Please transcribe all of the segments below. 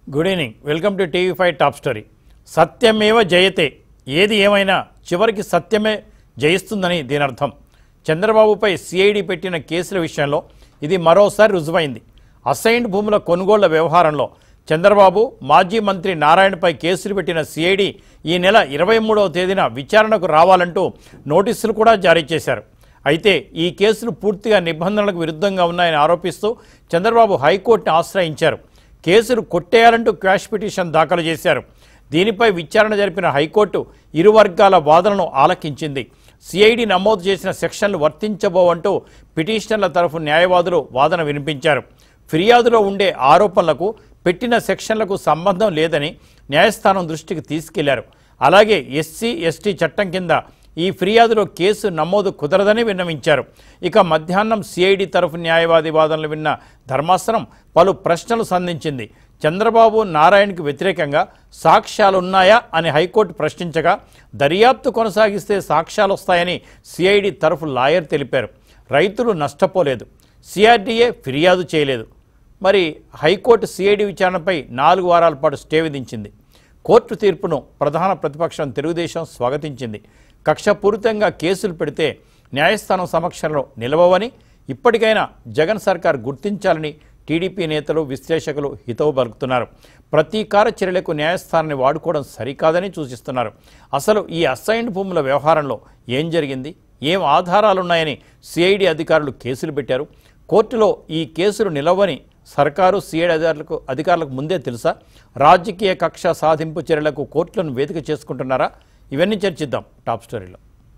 Good evening welcome to TV five top story సత్యమేవ జయతే ఏది ఏమైనా చివరికి సత్యమే జయిస్తుందని దీని అర్థం చంద్రబాబుపై సిఐడి పెట్టిన కేసుల విషయంలో ఇది మరోసారి రుజువైంది అసైన్డ్ భూముల కొనుగోళ్ల వ్యవహారంలో చంద్రబాబు మాజీ మంత్రి నారాయణపై కేసులు పెట్టిన సిఐడి ఈ నెల ఇరవై మూడవ తేదీన విచారణకు రావాలంటూ నోటీసులు కూడా జారీ చేశారు అయితే ఈ కేసులు పూర్తిగా నిబంధనలకు విరుద్ధంగా ఉన్నాయని ఆరోపిస్తూ చంద్రబాబు హైకోర్టుని ఆశ్రయించారు కేసులు కొట్టేయాలంటూ క్వాష్ పిటిషన్ దాఖలు చేశారు దీనిపై విచారణ జరిపిన హైకోర్టు ఇరు వర్గాల వాదనను ఆలకించింది సిఐడి నమోదు చేసిన సెక్షన్లు వర్తించబోవంటూ పిటిషనర్ల తరఫు న్యాయవాదులు వాదన వినిపించారు ఫిర్యాదులో ఉండే ఆరోపణలకు పెట్టిన సెక్షన్లకు సంబంధం లేదని న్యాయస్థానం దృష్టికి తీసుకెళ్లారు అలాగే ఎస్సీ ఎస్టీ చట్టం కింద ఈ ఫిర్యాదులో కేసు నమోదు కుదరదని విన్నవించారు ఇక మధ్యాహ్నం సిఐడి తరఫు న్యాయవాది వాదనలు విన్న ధర్మాసనం పలు ప్రశ్నలు సంధించింది చంద్రబాబు నారాయణకు వ్యతిరేకంగా సాక్ష్యాలున్నాయా అని హైకోర్టు ప్రశ్నించగా దర్యాప్తు కొనసాగిస్తే సాక్ష్యాలు వస్తాయని సిఐడి తరఫు లాయర్ తెలిపారు రైతులు నష్టపోలేదు సిఆర్డీఏ ఫిర్యాదు చేయలేదు మరి హైకోర్టు సిఐడి విచారణపై నాలుగు వారాల పాటు స్టే విధించింది కోర్టు తీర్పును ప్రధాన ప్రతిపక్షం తెలుగుదేశం స్వాగతించింది కక్షపూరితంగా కేసులు పెడితే న్యాయస్థానం సమక్షంలో నిలవవని ఇప్పటికైనా జగన్ సర్కార్ గుర్తించాలని టీడీపీ నేతలు విశ్లేషకులు హితవు పలుకుతున్నారు ప్రతీకార చర్యలకు న్యాయస్థానాన్ని వాడుకోవడం సరికాదని సూచిస్తున్నారు అసలు ఈ అసైన్డ్ భూముల వ్యవహారంలో ఏం జరిగింది ఏం ఆధారాలున్నాయని సిఐడి అధికారులు కేసులు పెట్టారు కోర్టులో ఈ కేసులు నిలవని సర్కారు సిఐడి అధికారులకు అధికారులకు ముందే తెలుసా రాజకీయ కక్ష సాధింపు చర్యలకు కోర్టులను వేదిక చేసుకుంటున్నారా ఇవన్నీ చర్చిద్దాం టాప్ స్టోరీలో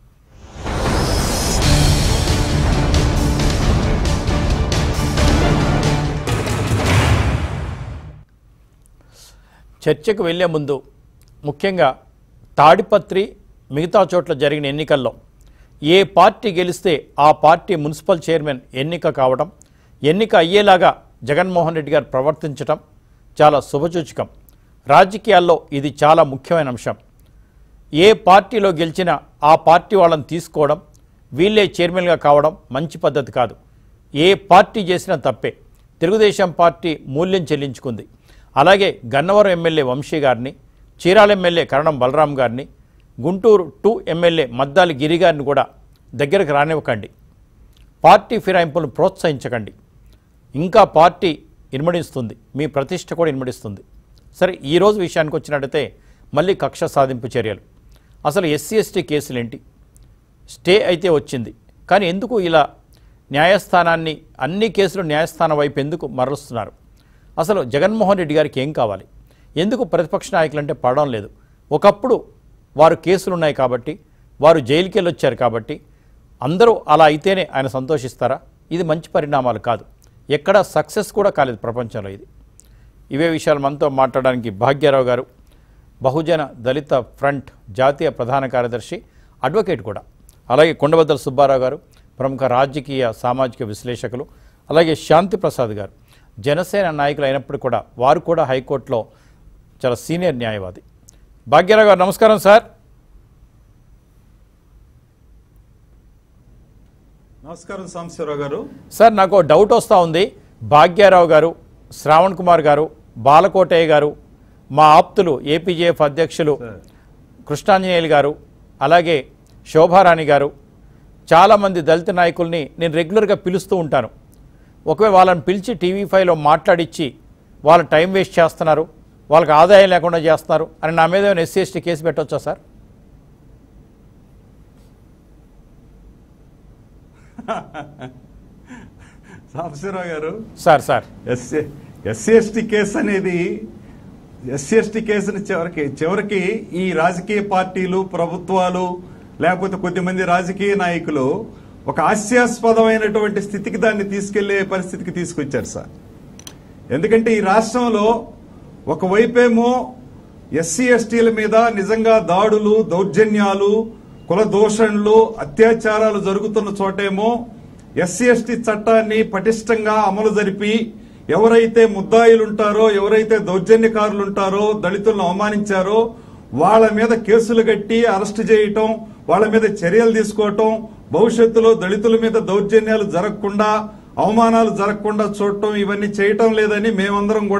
చర్చకు వెళ్లే ముందు ముఖ్యంగా తాడిపత్రి మిగతా చోట్ల జరిగిన ఎన్నికల్లో ఏ పార్టీ గెలిస్తే ఆ పార్టీ మున్సిపల్ చైర్మన్ ఎన్నిక కావడం ఎన్నిక అయ్యేలాగా జగన్మోహన్ రెడ్డి గారు ప్రవర్తించటం చాలా శుభసూచకం రాజకీయాల్లో ఇది చాలా ముఖ్యమైన అంశం ఏ పార్టీలో గెలిచినా ఆ పార్టీ వాళ్ళని తీసుకోవడం వీళ్ళే చైర్మన్గా కావడం మంచి పద్ధతి కాదు ఏ పార్టీ చేసినా తప్పే తెలుగుదేశం పార్టీ మూల్యం చెల్లించుకుంది అలాగే గన్నవరం ఎమ్మెల్యే వంశీ గారిని చీరాల ఎమ్మెల్యే కరణం బలరాం గారిని గుంటూరు టూ ఎమ్మెల్యే మద్దాలి గిరి గారిని కూడా దగ్గరకు రానివ్వకండి పార్టీ ఫిరాయింపులను ప్రోత్సహించకండి ఇంకా పార్టీ ఇనుమడిస్తుంది మీ ప్రతిష్ట కూడా ఇనుమడిస్తుంది సరే ఈరోజు విషయానికి వచ్చినట్టయితే మళ్ళీ కక్ష సాధింపు చర్యలు అసలు ఎస్సీ ఎస్టీ కేసులు ఏంటి స్టే అయితే వచ్చింది కానీ ఎందుకు ఇలా న్యాయస్థానాన్ని అన్ని కేసులు న్యాయస్థానం వైపు ఎందుకు మరలుస్తున్నారు అసలు జగన్మోహన్ రెడ్డి గారికి ఏం కావాలి ఎందుకు ప్రతిపక్ష నాయకులంటే పడడం లేదు ఒకప్పుడు వారు కేసులు ఉన్నాయి కాబట్టి వారు జైలుకి వెళ్ళొచ్చారు కాబట్టి అందరూ అలా అయితేనే ఆయన సంతోషిస్తారా ఇది మంచి పరిణామాలు కాదు ఎక్కడ సక్సెస్ కూడా కాలేదు ప్రపంచంలో ఇది ఇవే విషయాలు మనతో మాట్లాడడానికి భాగ్యారావు గారు బహుజన దళిత ఫ్రంట్ జాతీయ ప్రధాన కార్యదర్శి అడ్వకేట్ కూడా అలాగే కొండబద్దల సుబ్బారావు గారు ప్రముఖ రాజకీయ సామాజిక విశ్లేషకులు అలాగే శాంతి ప్రసాద్ గారు జనసేన నాయకులు అయినప్పుడు కూడా వారు కూడా హైకోర్టులో చాలా సీనియర్ న్యాయవాది భాగ్యారావు గారు నమస్కారం సార్ నమస్కారం సాంబశివరావు గారు సార్ నాకు ఓ డౌట్ వస్తూ ఉంది భాగ్యారావు గారు శ్రావణ్ కుమార్ గారు బాలకోటయ్య గారు మా ఆప్తులు ఏపీజేఎఫ్ అధ్యక్షులు కృష్ణాంజనేయులు గారు అలాగే శోభారాణి గారు చాలామంది దళిత నాయకుల్ని నేను రెగ్యులర్గా పిలుస్తూ ఉంటాను ఒకవేళ వాళ్ళని పిలిచి టీవీ ఫైవ్లో మాట్లాడిచ్చి వాళ్ళ టైం వేస్ట్ చేస్తున్నారు వాళ్ళకి ఆదాయం లేకుండా చేస్తున్నారు అని నా మీద ఏమైనా ఎస్సీ ఎస్టీ కేసు పెట్టవచ్చా సార్ సాంబశివరావు గారు sir sir SC SC ST case అనేది ఎస్సీ ఎస్టీ కేసుని చివరికి చివరికి ఈ రాజకీయ పార్టీలు ప్రభుత్వాలు లేకపోతే కొద్దిమంది రాజకీయ నాయకులు ఒక హాస్యాస్పదమైనటువంటి స్థితికి దాన్ని తీసుకెళ్లే పరిస్థితికి తీసుకొచ్చారు సార్ ఎందుకంటే ఈ రాష్ట్రంలో ఒకవైపేమో ఎస్సీ ఎస్టీల మీద నిజంగా దాడులు దౌర్జన్యాలు కుల దోషణలు అత్యాచారాలు జరుగుతున్న చోటేమో ఎస్సీ ఎస్టీ చట్టాన్ని పటిష్టంగా అమలు జరిపి ఎవరైతే ముద్దాయిలుంటారో ఎవరైతే దౌర్జన్యకారులుంటారో దళితులను అవమానించారో వాళ్ళ మీద కేసులు కట్టి అరెస్ట్ చేయటం వాళ్ళ మీద చర్యలు తీసుకోవటం భవిష్యత్తులో దళితుల మీద దౌర్జన్యాలు జరగకుండా అవమానాలు జరగకుండా చూడటం ఇవన్నీ చేయటం లేదని మేమందరం కూడా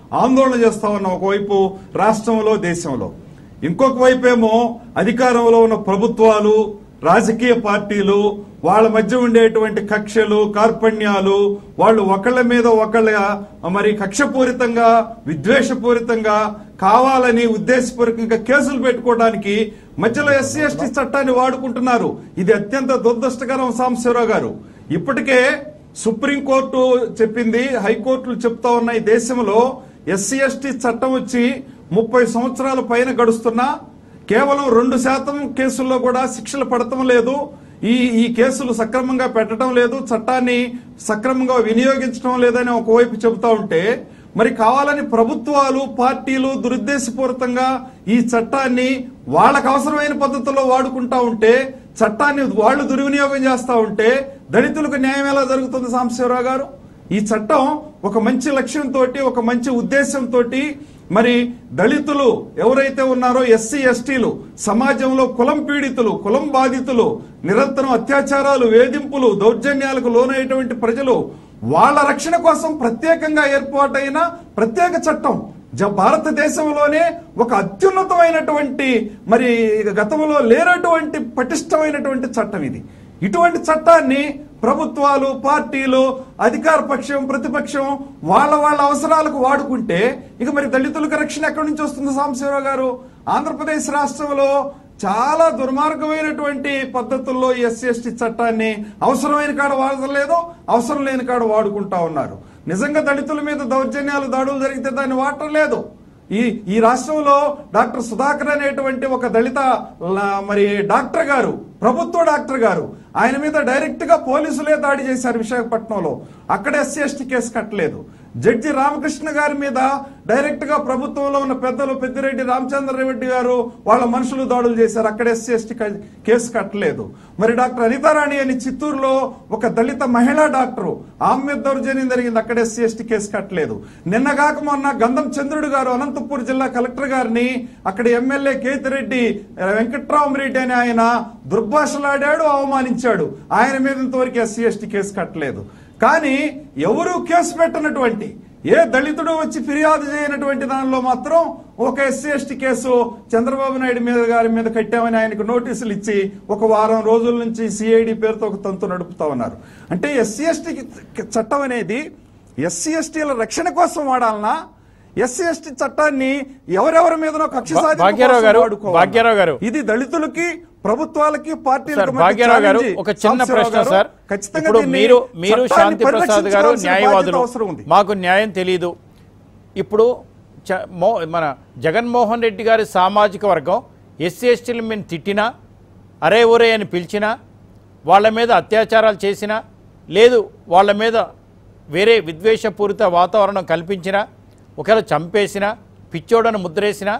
ఆందోళన చేస్తా ఉన్నాం ఒకవైపు రాష్ట్రంలో దేశంలో ఇంకొక వైపు ఏమో అధికారంలో ఉన్న ప్రభుత్వాలు రాజకీయ పార్టీలు వాళ్ళ మధ్య ఉండేటువంటి కక్షలు కార్పణ్యాలు వాళ్ళు ఒకళ్ళ మీద ఒకళ్ళ మరి కక్షపూరితంగా విద్వేషపూరితంగా కావాలని ఉద్దేశపూర్వకంగా కేసులు పెట్టుకోవడానికి మధ్యలో ఎస్సీ ఎస్టీ చట్టాన్ని వాడుకుంటున్నారు ఇది అత్యంత దురదృష్టకరం సాంబశివరావు గారు ఇప్పటికే సుప్రీంకోర్టు చెప్పింది హైకోర్టులు చెప్తా ఉన్నాయి దేశంలో ఎస్సీ ఎస్టీ చట్టం వచ్చి ముప్పై సంవత్సరాల పైన గడుస్తున్నా కేవలం రెండు శాతం కేసుల్లో కూడా శిక్షలు పడటం లేదు ఈ ఈ కేసులు సక్రమంగా పెట్టడం లేదు చట్టాన్ని సక్రమంగా వినియోగించడం లేదని ఒకవైపు చెబుతా ఉంటే మరి కావాలని ప్రభుత్వాలు పార్టీలు దురుద్దేశపూరితంగా ఈ చట్టాన్ని వాళ్ళకు అవసరమైన పద్ధతుల్లో వాడుకుంటా ఉంటే చట్టాన్ని వాళ్ళు దుర్వినియోగం చేస్తా ఉంటే దళితులకు న్యాయం ఎలా జరుగుతుంది సాంబశివరావు గారు ఈ చట్టం ఒక మంచి లక్ష్యంతో ఒక మంచి ఉద్దేశంతో మరి దళితులు ఎవరైతే ఉన్నారో ఎస్సీ ఎస్టీలు సమాజంలో కులం పీడితులు కులం బాధితులు నిరంతరం అత్యాచారాలు వేధింపులు దౌర్జన్యాలకు లోనయ్యేటువంటి ప్రజలు వాళ్ళ రక్షణ కోసం ప్రత్యేకంగా ఏర్పాటైన ప్రత్యేక చట్టం జ- భారతదేశంలోనే ఒక అత్యున్నతమైనటువంటి మరి గతంలో లేనటువంటి పటిష్టమైనటువంటి చట్టం ఇది ఇటువంటి చట్టాన్ని ప్రభుత్వాలు పార్టీలు అధికార పక్షం ప్రతిపక్షం వాళ్ళ వాళ్ళ అవసరాలకు వాడుకుంటే ఇక మరి దళితులకు రక్షణ ఎక్కడి నుంచి వస్తుంది సాంబశివరావు గారు ఆంధ్రప్రదేశ్ రాష్ట్రంలో చాలా దుర్మార్గమైనటువంటి పద్ధతుల్లో ఎస్సీ ఎస్టీ చట్టాన్ని అవసరమైన కాడ వాడలేదు అవసరం లేని కాడ వాడుకుంటా ఉన్నారు నిజంగా దళితుల మీద దౌర్జన్యాలు దాడులు జరిగితే దాన్ని వాడటం లేదు ఈ ఈ రాష్ట్రంలో డాక్టర్ సుధాకర్ అనేటువంటి ఒక దళిత ల- మరి డాక్టర్ గారు ప్రభుత్వ డాక్టర్ గారు ఆయన మీద డైరెక్ట్ గా పోలీసులే దాడి చేశారు విశాఖపట్నంలో అక్కడ ఎస్సీ ఎస్టీ కేసు కట్టలేదు జడ్జి రామకృష్ణ గారి మీద డైరెక్ట్ గా ప్రభుత్వంలో ఉన్న పెద్దలు పెద్దిరెడ్డి రామచంద్రరెడ్డి గారు వాళ్ళ మనుషులు దాడులు చేశారు అక్కడ ఎస్సీ ఎస్టీ కేసు కట్టలేదు మరి డాక్టర్ అనితారాణి అని చిత్తూరులో ఒక దళిత మహిళా డాక్టరు ఆమె మీద దౌర్జన్యం జరిగింది అక్కడ ఎస్సీ ఎస్టీ కేసు కట్టలేదు నిన్నగాక మొన్న గంధం చంద్రుడు గారు అనంతపూర్ జిల్లా కలెక్టర్ గారిని అక్కడ ఎమ్మెల్యే కేతిరెడ్డి వెంకట్రామరెడ్డి అని ఆయన దుర్భాషలాడాడు అవమానించాడు ఆయన మీద ఇంతవరకు ఎస్సీ ఎస్టీ కేసు కట్టలేదు కానీ ఎవరు కేసు పెట్టనటువంటి ఏ దళితుడు వచ్చి ఫిర్యాదు చేయనటువంటి దానిలో మాత్రం ఒక SC ST case Chandrababu Naidu మీద గారి మీద కట్టామని ఆయనకు నోటీసులు ఇచ్చి ఒక వారం రోజుల నుంచి సిఐడి పేరుతో ఒక తంతు నడుపుతా ఉన్నారు అంటే ఎస్సీ ఎస్టీ చట్టం అనేది ఎస్సీ ఎస్టీల రక్షణ కోసం వాడాలనా ఎస్సీ ఎస్టీ చట్టాన్ని ఎవరెవరి మీదనో కక్ష భా- సాధింపు భాగ్యరావు కోసం గారు, వాడుకోవాలా? భాగ్యరావు గారు. ఇది దళితులకి ప్రభుత్వాలకి పార్టీలకు సార్ మధ్య భాగ్యరావు గారు ఛాలెంజ్. ఒక చిన్న సాంబశివరావు ప్రశ్న గారు, సార్ ఖచ్చితంగా ఇప్పుడు దీన్ని మీరు మీరు చట్టాన్ని శాంతి ప్రసాద్ గారు పరిరక్షించుకోవాల్సిన న్యాయవాదులు బాధ్యత అవసరం ఉంది మాకు న్యాయం తెలియదు ఇప్పుడు చ- మో మన జగన్మోహన్ రెడ్డి గారి సామాజిక వర్గం ఎస్సీ ఎస్టీలు మేము తిట్టినా అరే ఒరే అని పిలిచినా వాళ్ళ మీద అత్యాచారాలు చేసినా లేదు వాళ్ళ మీద వేరే విద్వేషపూరిత వాతావరణం కల్పించినా ఒకవేళ చంపేసినా పిచ్చోడని ముద్రేసినా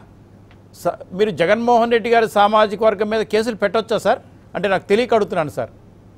స- మీరు జగన్మోహన్ రెడ్డి గారి సామాజిక వర్గం మీద కేసులు పెట్టొచ్చా సార్ అంటే నాకు తెలియక అడుగుతున్నాను సార్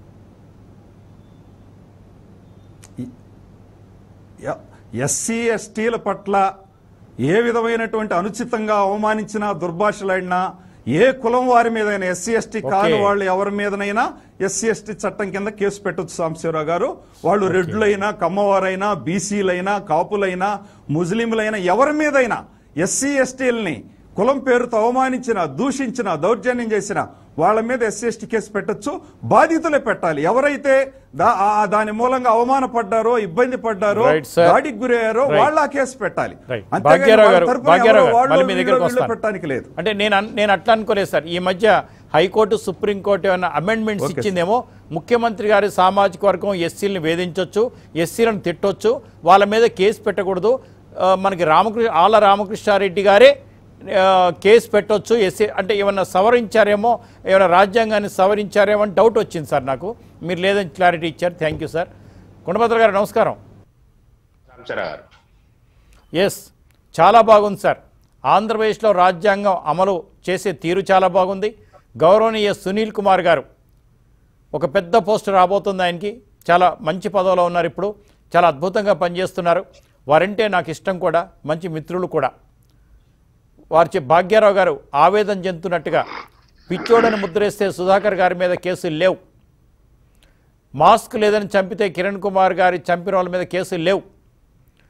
ఎస్సీ ఎస్టీల పట్ల ఏ విధమైనటువంటి అనుచితంగా అవమానించినా దుర్భాషలాడినా ఏ కులం వారి మీదైనా ఎస్సీ ఎస్టీ కాని ఓకే. వాళ్ళు ఎవరి మీదనైనా ఎస్సీ ఎస్టీ చట్టం కింద కేసు పెట్టొచ్చు సాంబశివరావు గారు వాళ్ళు రెడ్లైనా కమ్మవారైనా బీసీలైనా కాపులైనా ముస్లింలైనా ఎవరి మీదైనా ఎస్సీ ఎస్టీలని కులం పేరుతో అవమానించిన దూషించిన దౌర్జన్యం చేసిన వాళ్ళ మీద ఎస్సీ ఎస్టీ కేసు పెట్టొచ్చు బాధితులే పెట్టాలి ఎవరైతే దా- ఆ- దాని మూలంగా అవమానపడ్డారో ఇబ్బంది పడ్డారో Right, sir. దాడికి గురయ్యారో Right. వాళ్ళ ఆ కేసు పెట్టాలి రైట్ అంతేగాని భాగ్యరావు వాళ్ళ గారు తరపున భాగ్యరావు ఎవరో గారు వాళ్ళు మళ్ళీ మీ వీళ్ళు దగ్గరికి వీళ్ళు వస్తాను పెట్టడానికి లేదు అంటే నేను అన్- నేను అట్లా అనుకోలేదు సార్ ఈ మధ్య హైకోర్టు సుప్రీంకోర్టు ఏమైనా అమెండ్మెంట్స్ Okay, ఇచ్చిందేమో ముఖ్యమంత్రి గారి సామాజిక వర్గం ఎస్సీలను వేధించవచ్చు ఎస్సీలను తిట్టొచ్చు వాళ్ళ మీద కేసు పెట్టకూడదు ఆ, మనకి రామకృష్ణ ఆల రామకృష్ణారెడ్డి గారే ఆ, కేసు పెట్టొచ్చు ఎస్సీ అంటే ఏమన్నా సవరించారేమో ఏమైనా రాజ్యాంగాన్ని సవరించారేమో అని డౌట్ వచ్చింది సార్ నాకు మీరు లేదని క్లారిటీ ఇచ్చారు థ్యాంక్ యూ సార్ కొండభద్ర గారు నమస్కారం రామచంద్ర గారు ఎస్ చాలా బాగుంది సార్ ఆంధ్రప్రదేశ్లో రాజ్యాంగం అమలు చేసే తీరు చాలా బాగుంది గౌరవనీయ సునీల్ కుమార్ గారు ఒక పెద్ద పోస్ట్ రాబోతుంది ఆయనకి చాలా మంచి పదవిలో ఉన్నారు ఇప్పుడు చాలా అద్భుతంగా పనిచేస్తున్నారు వారంటే నాకు ఇష్టం కూడా మంచి మిత్రులు కూడా వారి చే- భాగ్యారావు గారు ఆవేదన చెందుతున్నట్టుగా పిచ్చోడని ముద్రేస్తే సుధాకర్ గారి మీద కేసులు లేవు మాస్క్ లేదని చంపితే కిరణ్ కుమార్ గారి చంపిన వాళ్ళ మీద కేసులు లేవు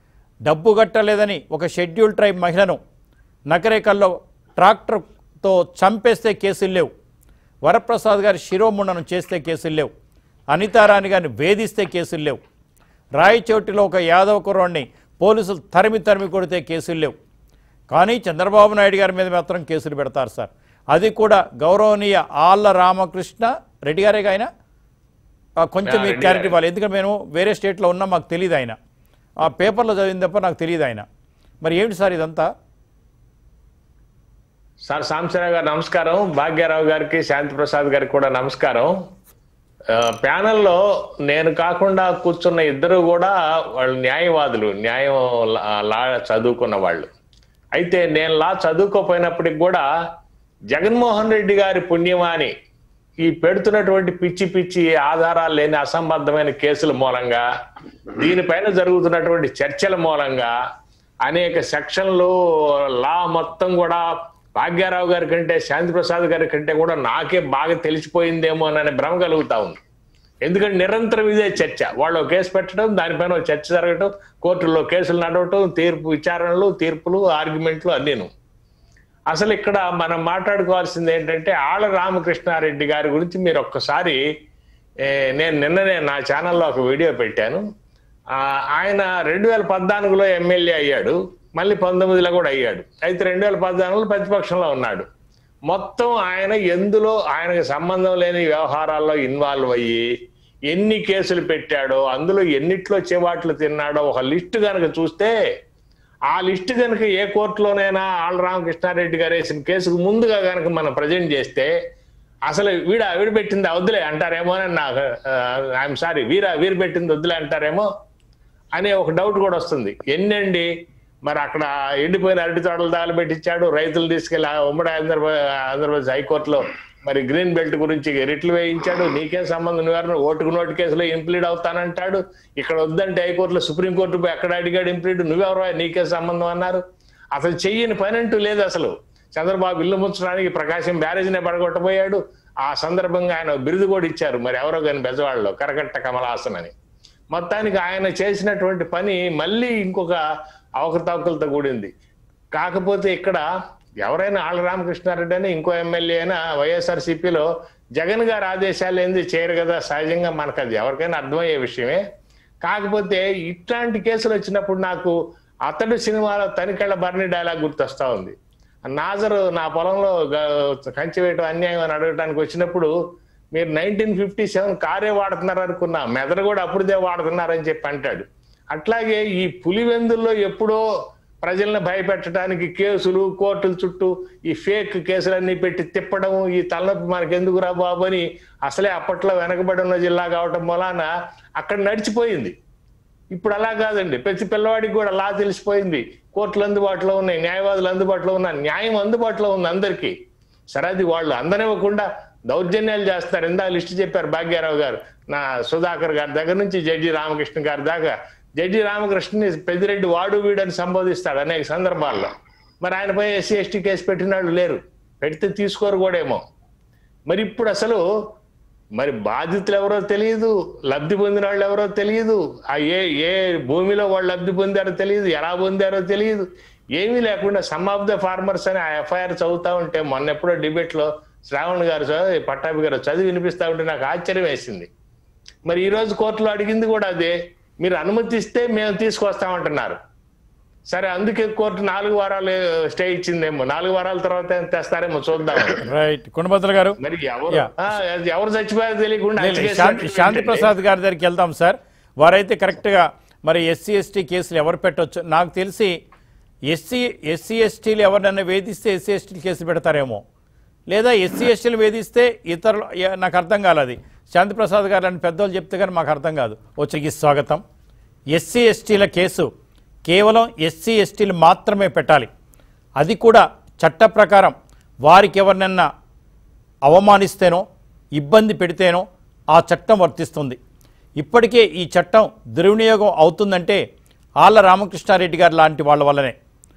డబ్బు కట్టలేదని ఒక షెడ్యూల్ ట్రైబ్ మహిళను నకరేకల్లో ట్రాక్టర్తో చంపేస్తే కేసులు లేవు వరప్రసాద్ గారి శిరోముండనం చేస్తే కేసులు లేవు అనితారాణి గారిని వేధిస్తే కేసులు లేవు రాయచోటిలో ఒక యాదవ కుర్రాడిని పోలీసులు తరిమి తరిమి కొడితే కేసులు లేవు కానీ చంద్రబాబు నాయుడు గారి మీద మాత్రం కేసులు పెడతారు సార్ అది కూడా గౌరవనీయ ఆళ్ళ రామకృష్ణ రెడ్డి గారే ఆయన ఆ, కొంచెం ఆ, మీకు రెడ్డి క్లారిటీ గారే. ఇవ్వాలి ఎందుకంటే మేము వేరే స్టేట్లో ఉన్నా మాకు తెలియదు ఆయన ఆ పేపర్లో చదివిన తప్ప నాకు తెలియదు ఆయన మరి ఏమిటి సార్ ఇదంతా సార్ సాంబశివరావు గారు నమస్కారం భాగ్యారావు గారికి శాంతి ప్రసాద్ గారికి కూడా నమస్కారం ఆ, ప్యానెల్లో నేను కాకుండా కూర్చున్న ఇద్దరు కూడా వాళ్ళు న్యాయవాదులు న్యాయం లా- లా చదువుకున్న వాళ్ళు అయితే నేను లా చదువుకోపోయినప్పటికి కూడా జగన్మోహన్ రెడ్డి గారి పుణ్యమాని ఈ పెడుతున్నటువంటి పిచ్చి పిచ్చి ఆధారాలు లేని అసంబద్ధమైన కేసుల మూలంగా దీనిపైన జరుగుతున్నటువంటి చర్చల మూలంగా అనేక సెక్షన్లు లా మొత్తం కూడా భాగ్యారావు గారి కంటే శాంతి ప్రసాద్ గారి కంటే కూడా నాకే బాగా తెలిసిపోయిందేమో అనే భ్రమ కలుగుతా ఉంది ఎందుకంటే నిరంతరం ఇదే చర్చ వాళ్ళు ఒక కేసు పెట్టడం దానిపైన ఒక చర్చ జరగటం కోర్టుల్లో కేసులు నడవటం తీర్పు విచారణలు తీర్పులు ఆర్గ్యుమెంట్లు అన్నీను అసలు ఇక్కడ మనం మాట్లాడుకోవాల్సింది ఏంటంటే ఆళ్ళ రామకృష్ణారెడ్డి గారి గురించి మీరు ఒక్కసారి ఏ, నేను నిన్ననే నా ఛానల్లో ఒక వీడియో పెట్టాను ఆ, ఆయన రెండు వేల పద్నాలుగులో ఎమ్మెల్యే అయ్యాడు మళ్ళీ పంతొమ్మిదిలో కూడా అయ్యాడు అయితే రెండు వేల పద్నాలుగులో ప్రతిపక్షంలో ఉన్నాడు మొత్తం ఆయన ఎందులో ఆయనకు సంబంధం లేని వ్యవహారాల్లో ఇన్వాల్వ్ అయ్యి ఎన్ని కేసులు పెట్టాడో అందులో ఎన్నిట్లో చివాట్లు తిన్నాడో ఒక లిస్టు కనుక చూస్తే ఆ లిస్ట్ కనుక ఏ కోర్టులోనైనా ఆళ్ళ రామకృష్ణారెడ్డి గారు వేసిన కేసుకు ముందుగా కనుక మనం ప్రజెంట్ చేస్తే అసలు వీడ వీడు పెట్టింది వద్దులే అంటారేమో అని నాకు ఐఎమ్ సారీ వీర వీరు పెట్టింది వద్దులే అంటారేమో అనే ఒక డౌట్ కూడా వస్తుంది ఎన్నండి మరి అక్కడ ఎండిపోయిన అరటి తోటలు తగలబెట్టించాడు రైతులు తీసుకెళ్లి ఆ ఉమ్మడి ఆంధ్రప్రదేశ్ ఆంధ్రప్రదేశ్ హైకోర్టులో మరి గ్రీన్ బెల్ట్ గురించి రిట్లు వేయించాడు నీకేం సంబంధం నివారణ ఓటుకు నోటు కేసులో ఇంప్లీడ్ అవుతానంటాడు ఇక్కడ వద్దంటే హైకోర్టులో సుప్రీంకోర్టు పోయి ఎక్కడ అడిగాడు ఇంప్లీడ్ నువ్వెవరో నీకే సంబంధం అన్నారు అసలు చెయ్యని పని అంటూ లేదు అసలు చంద్రబాబు ఇల్లు ముంచడానికి ప్రకాశం బ్యారేజ్నే పడగొట్టబోయాడు ఆ సందర్భంగా ఆయన బిరుదు కూడా ఇచ్చారు మరి ఎవరో కానీ బెజవాడలో కరకట్ట కమలాసన్ అని మొత్తానికి ఆయన చేసినటువంటి పని మళ్ళీ ఇంకొక అవకతవకలతో కూడింది కాకపోతే ఇక్కడ ఎవరైనా ఆళ్ళ రామకృష్ణారెడ్డి అని ఇంకో ఎమ్మెల్యే అయినా వైఎస్ఆర్సీపీలో జగన్ గారి ఆదేశాలు ఏంది చేయరు కదా సహజంగా మనకు అది ఎవరికైనా అర్థమయ్యే విషయమే కాకపోతే ఇట్లాంటి కేసులు వచ్చినప్పుడు నాకు అతడు సినిమాలో తనికెళ్ళ భరణి డైలాగ్ గుర్తొస్తా ఉంది నాజరు నా పొలంలో గ- కంచి వేయటం అన్యాయం అని అడగటానికి వచ్చినప్పుడు మీరు నైన్టీన్ ఫిఫ్టీ సెవెన్ కారే వాడుతున్నారు అనుకున్నా మెదడు కూడా అప్పుడుదే వాడుతున్నారని చెప్పి అంటాడు అట్లాగే ఈ పులివెందుల్లో ఎప్పుడో ప్రజల్ని భయపెట్టడానికి కేసులు కోర్టుల చుట్టూ ఈ ఫేక్ కేసులన్నీ పెట్టి తిప్పడం ఈ తలనొప్పి మనకి ఎందుకురా బాబు అని అసలే అప్పట్లో వెనకబడి ఉన్న జిల్లా కావటం మూలాన అక్కడ నడిచిపోయింది ఇప్పుడు అలా కాదండి ప్రతి పిల్లవాడికి కూడా లా తెలిసిపోయింది కోర్టులు అందుబాటులో ఉన్నాయి న్యాయవాదులు అందుబాటులో ఉన్నారు న్యాయం అందుబాటులో ఉంది అందరికీ సరే అది వాళ్ళు అందనివ్వకుండా దౌర్జన్యాలు చేస్తారు ఇందా లిస్ట్ చెప్పారు భాగ్యారావు గారు నా సుధాకర్ గారి దగ్గర నుంచి జడ్జి రామకృష్ణ గారి దాకా జడ్జి రామకృష్ణని పెద్దిరెడ్డి వాడు వీడని సంబోధిస్తాడు అనేక సందర్భాల్లో మరి ఆయనపై ఎస్సీ ఎస్టీ కేసు పెట్టిన వాళ్ళు లేరు పెడితే తీసుకోరు కూడా ఏమో మరి ఇప్పుడు అసలు మరి బాధితులు ఎవరో తెలియదు లబ్ధి పొందిన వాళ్ళు ఎవరో తెలియదు ఆ ఏ ఏ భూమిలో వాళ్ళు లబ్ధి పొందారో తెలియదు ఎలా పొందారో తెలియదు ఏమీ లేకుండా సమ్ ఆఫ్ ద ఫార్మర్స్ అని ఆ ఎఫ్ఐఆర్ చదువుతా ఉంటే మొన్న ఎప్పుడో డిబేట్ లో శ్రావణ్ గారు చదివి- పట్టాభి గారు చదివి వినిపిస్తా ఉంటే నాకు ఆశ్చర్యం వేసింది మరి ఈ రోజు కోర్టులో అడిగింది కూడా అదే మీరు అనుమతిస్తే మేము తీసుకొస్తామంటున్నారు సరే అందుకే కోర్టు నాలుగు వారాలు స్టే ఇచ్చిందేమో నాలుగు వారాల తర్వాత ఏం తెస్తారేమో చూద్దాం రైట్ కుండభద్ర గారు మరి ఎవరు Yeah. ఆ, ఎవరు చచ్చిపోయారో తెలియకుండా లేదు, హత్య కేసు శాంతి పెట్టడం శాంతి ఏంటండి? ప్రసాద్ గారి దగ్గరికి వెళ్దాం సార్ వారైతే కరెక్ట్గా మరి ఎస్సీ ఎస్టీ కేసులు ఎవరు పెట్టొచ్చు నాకు తెలిసి ఎస్సీ ఎస్సీ ఎస్టీలు ఎవరినైనా వేధిస్తే ఎస్సీ ఎస్టీలు కేసు పెడతారేమో లేదా ఎస్సీ ఎస్టీలు వేధిస్తే ఇతరులు ఏ- నాకు అర్థం కాలేదు శాంతి ప్రసాద్ గారు అని పెద్దోళ్ళు చెప్తే కానీ మాకు అర్థం కాదు వచ్చరికి స్వాగతం ఎస్సీ ఎస్టీల కేసు కేవలం ఎస్సీ ఎస్టీలు మాత్రమే పెట్టాలి అది కూడా చట్ట ప్రకారం వారికి ఎవరినన్నా అవమానిస్తేనో ఇబ్బంది పెడితేనో ఆ చట్టం వర్తిస్తుంది ఇప్పటికే ఈ చట్టం దుర్వినియోగం అవుతుందంటే ఆళ్ళ రామకృష్ణారెడ్డి గారు లాంటి వాళ్ళ వల్లనే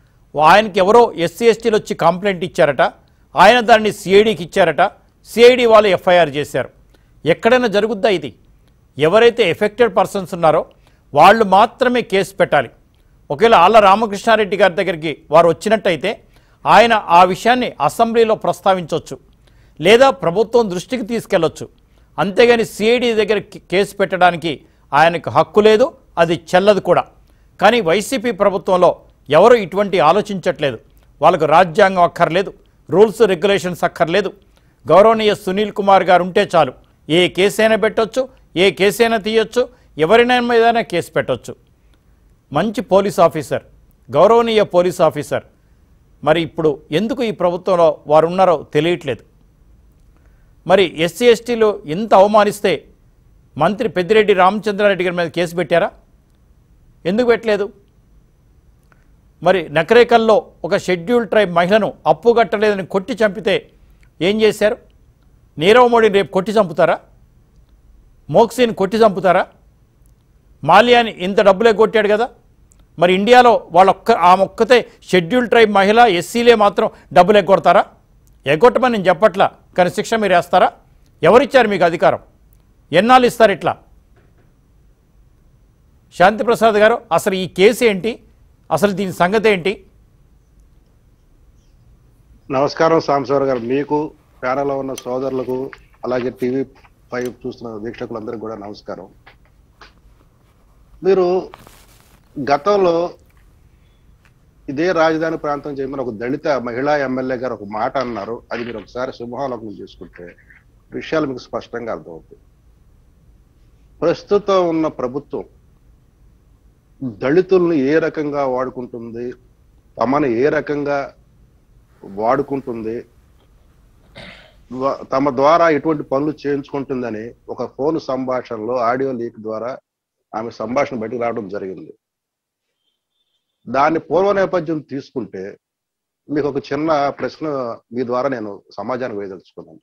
ఆయనకి ఎవరో ఎస్సీ ఎస్టీలు వచ్చి కంప్లైంట్ ఇచ్చారట ఆయన దాన్ని సిఐడికి ఇచ్చారట సిఐడి వాళ్ళు ఎఫ్ఐఆర్ చేశారు ఎక్కడైనా జరుగుద్దా ఇది ఎవరైతే ఎఫెక్టెడ్ పర్సన్స్ ఉన్నారో వాళ్ళు మాత్రమే కేసు పెట్టాలి ఒకవేళ ఆళ్ళ రామకృష్ణారెడ్డి గారి దగ్గరికి వారు వచ్చినట్టయితే ఆయన ఆ విషయాన్ని అసెంబ్లీలో ప్రస్తావించవచ్చు లేదా ప్రభుత్వం దృష్టికి తీసుకెళ్లొచ్చు అంతేగాని సిఐడి దగ్గర కే- కేసు పెట్టడానికి ఆయనకు హక్కు లేదు అది చెల్లదు కూడా కానీ వైసీపీ ప్రభుత్వంలో ఎవరు ఇటువంటి ఆలోచించట్లేదు వాళ్ళకు రాజ్యాంగం అక్కర్లేదు రూల్స్ రెగ్యులేషన్స్ అక్కర్లేదు గౌరవనీయ సునీల్ కుమార్ గారు ఉంటే చాలు ఏ కేసైనా పెట్టొచ్చు ఏ కేసైనా తీయొచ్చు ఎవరినైనా మీదైనా కేసు పెట్టొచ్చు మంచి పోలీస్ ఆఫీసర్ గౌరవనీయ పోలీస్ ఆఫీసర్ మరి ఇప్పుడు ఎందుకు ఈ ప్రభుత్వంలో వారు ఉన్నారో తెలియట్లేదు మరి ఎస్సీ ఎస్టీలు ఎంత అవమానిస్తే మంత్రి పెద్దిరెడ్డి రామచంద్రారెడ్డి గారి మీద కేసు పెట్టారా ఎందుకు పెట్టలేదు మరి నకరేకల్లో ఒక షెడ్యూల్ ట్రైబ్ మహిళను అప్పు కట్టలేదని కొట్టి చంపితే ఏం చేశారు నీరవ్ మోడీని రేపు కొట్టి చంపుతారా మోక్సీని కొట్టి చంపుతారా మాల్యాని ఇంత డబ్బులే కొట్టాడు కదా మరి ఇండియాలో వాళ్ళొక్క ఆమె ఒక్కతే షెడ్యూల్ ట్రైబ్ మహిళ ఎస్సీలే మాత్రం డబ్బులు ఎగ్గొడతారా ఎగ్గొట్టమని నేను చెప్పట్లా కానీ శిక్ష మీరు వేస్తారా ఎవరిచ్చారు మీకు అధికారం ఎన్నాళ్ళు ఇస్తారు ఇట్లా శాంతిప్రసాద్ గారు అసలు ఈ కేసు ఏంటి అసలు దీని సంగతి ఏంటి నమస్కారం సాంబశివరావు గారు మీకు ప్యానల్లో ఉన్న సోదరులకు అలాగే టీవీ ఫైవ్ చూస్తున్న వీక్షకులందరికీ కూడా నమస్కారం మీరు గతంలో ఇదే రాజధాని ప్రాంతం చేయమని ఒక దళిత మహిళా ఎమ్మెల్యే గారు ఒక మాట అన్నారు అది మీరు ఒకసారి సింహావలోకనం చేసుకుంటే విషయాలు మీకు స్పష్టంగా అర్థమవుతాయి ప్రస్తుతం ఉన్న ప్రభుత్వం దళితుల్ని ఏ రకంగా వాడుకుంటుంది తమను ఏ రకంగా వాడుకుంటుంది ద్వా- తమ ద్వారా ఎటువంటి పనులు చేయించుకుంటుందని ఒక ఫోన్ సంభాషణలో ఆడియో లీక్ ద్వారా ఆమె సంభాషణ బయటకు రావడం జరిగింది దాని పూర్వ నేపథ్యం తీసుకుంటే మీకు ఒక చిన్న ప్రశ్న మీ ద్వారా నేను సమాజానికి వేయదలుచుకున్నాను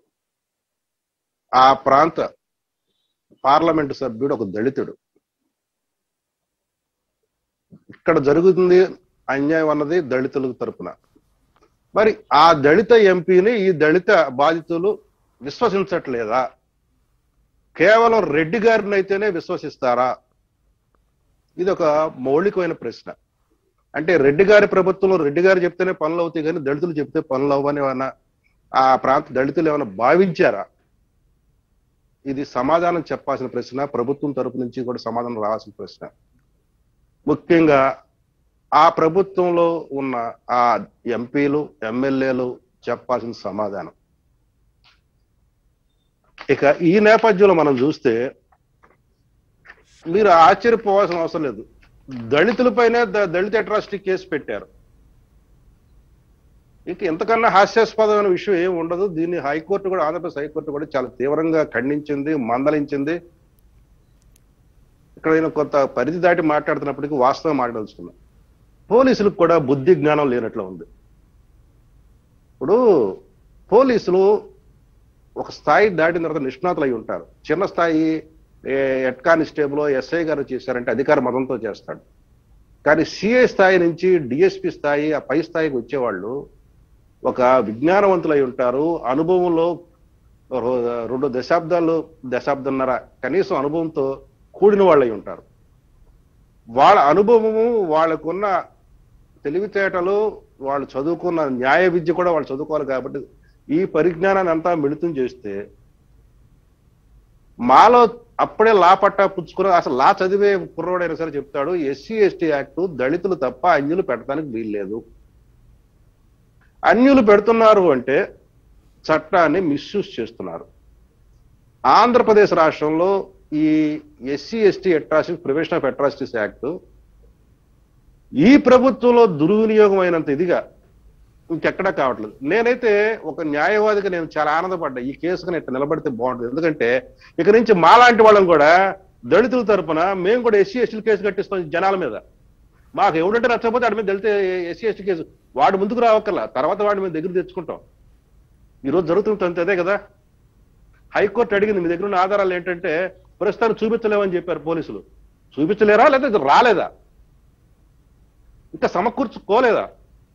ఆ ప్రాంత పార్లమెంటు సభ్యుడు ఒక దళితుడు ఇక్కడ జరుగుతుంది అన్యాయం అన్నది దళితుల తరపున మరి ఆ దళిత ఎంపీని ఈ దళిత బాధితులు విశ్వసించట్లేదా కేవలం రెడ్డి గారిని అయితేనే విశ్వసిస్తారా ఇది ఒక మౌలికమైన ప్రశ్న అంటే రెడ్డి గారి ప్రభుత్వంలో రెడ్డి గారు చెప్తేనే పనులు అవుతాయి కానీ దళితులు చెప్తే పనులు అవ్వని ఏమన్నా ఆ ప్రాంత దళితులు ఏమైనా భావించారా ఇది సమాధానం చెప్పాల్సిన ప్రశ్న ప్రభుత్వం తరపు నుంచి కూడా సమాధానం రావాల్సిన ప్రశ్న ముఖ్యంగా ఆ ప్రభుత్వంలో ఉన్న ఆ ఎంపీలు ఎమ్మెల్యేలు చెప్పాల్సిన సమాధానం ఇక ఈ నేపథ్యంలో మనం చూస్తే మీరు ఆశ్చర్యపోవాల్సిన అవసరం లేదు దళితులపైనే ద- దళిత అట్రాసిటీ కేసు పెట్టారు ఇక ఎంతకన్నా హాస్యాస్పదమైన విషయం ఏమి ఉండదు దీన్ని హైకోర్టు కూడా ఆంధ్రప్రదేశ్ హైకోర్టు కూడా చాలా తీవ్రంగా ఖండించింది మందలించింది ఇక్కడ నేను కొంత పరిధి దాటి మాట్లాడుతున్నప్పటికీ వాస్తవం మాట్లాడుతున్నా పోలీసులకు కూడా బుద్ధి జ్ఞానం లేనట్లు ఉంది ఇప్పుడు పోలీసులు ఒక స్థాయి దాటిన తర్వాత నిష్ణాతులు అయి ఉంటారు చిన్న స్థాయి ఏ, హెడ్ కానిస్టేబుల్ ఎస్ఐ గారు చేశారంటే అధికార మతంతో చేస్తాడు కానీ సిఐ స్థాయి నుంచి డిఎస్పి స్థాయి ఆ పై స్థాయికి వచ్చేవాళ్ళు ఒక విజ్ఞానవంతులై ఉంటారు అనుభవంలో రో- రెండు దశాబ్దాలు దశాబ్దంన్నర కనీసం అనుభవంతో కూడిన వాళ్ళై ఉంటారు వాళ్ళ అనుభవము వాళ్ళకున్న తెలివితేటలు వాళ్ళు చదువుకున్న న్యాయ విద్య కూడా వాళ్ళు చదువుకోవాలి కాబట్టి ఈ పరిజ్ఞానాన్ని అంతా మిళితం చేస్తే మాలో అప్పుడే లా పట్టా పుచ్చుకుని అసలు లా చదివే కుర్రోడైనా సరే చెప్తాడు ఎస్సీ ఎస్టీ యాక్ట్ దళితులు తప్ప అన్యులు పెట్టడానికి వీల్లేదు అన్యులు పెడుతున్నారు అంటే చట్టాన్ని మిస్యూజ్ చేస్తున్నారు ఆంధ్రప్రదేశ్ రాష్ట్రంలో ఈ SC ST atrocity prevention of atrocities act ఈ ప్రభుత్వంలో దుర్వినియోగం అయినంత ఇదిగా ఇంకెక్కడా కావట్లేదు నేనైతే ఒక న్యాయవాదిగా నేను చాలా ఆనందపడ్డా ఈ కేసుకు నేను ఇట్లా నిలబడితే బాగుంటుంది ఎందుకంటే ఇక నుంచి మాలాంటి వాళ్ళం కూడా దళితుల తరపున మేము కూడా ఎస్సీ ఎస్టీ కేసు కట్టిస్తాం ఈ జనాల మీద మాకు ఎవడంటే నచ్చకపోతే వాడి మీద దళిత ఎస్సీ ఎస్టీ కేసు వాడు ముందుకు రావక్కర్లా తర్వాత వాడి మీద దగ్గర తెచ్చుకుంటాం ఈరోజు జరుగుతుంది అంతే అదే కదా హైకోర్టు అడిగింది మీ దగ్గర ఉన్న ఆధారాలు ఏంటంటే ప్రస్తుతానికి చూపించలేమని చెప్పారు పోలీసులు చూపించలేరా లేదా ఇది రాలేదా ఇంకా సమకూర్చుకోలేదా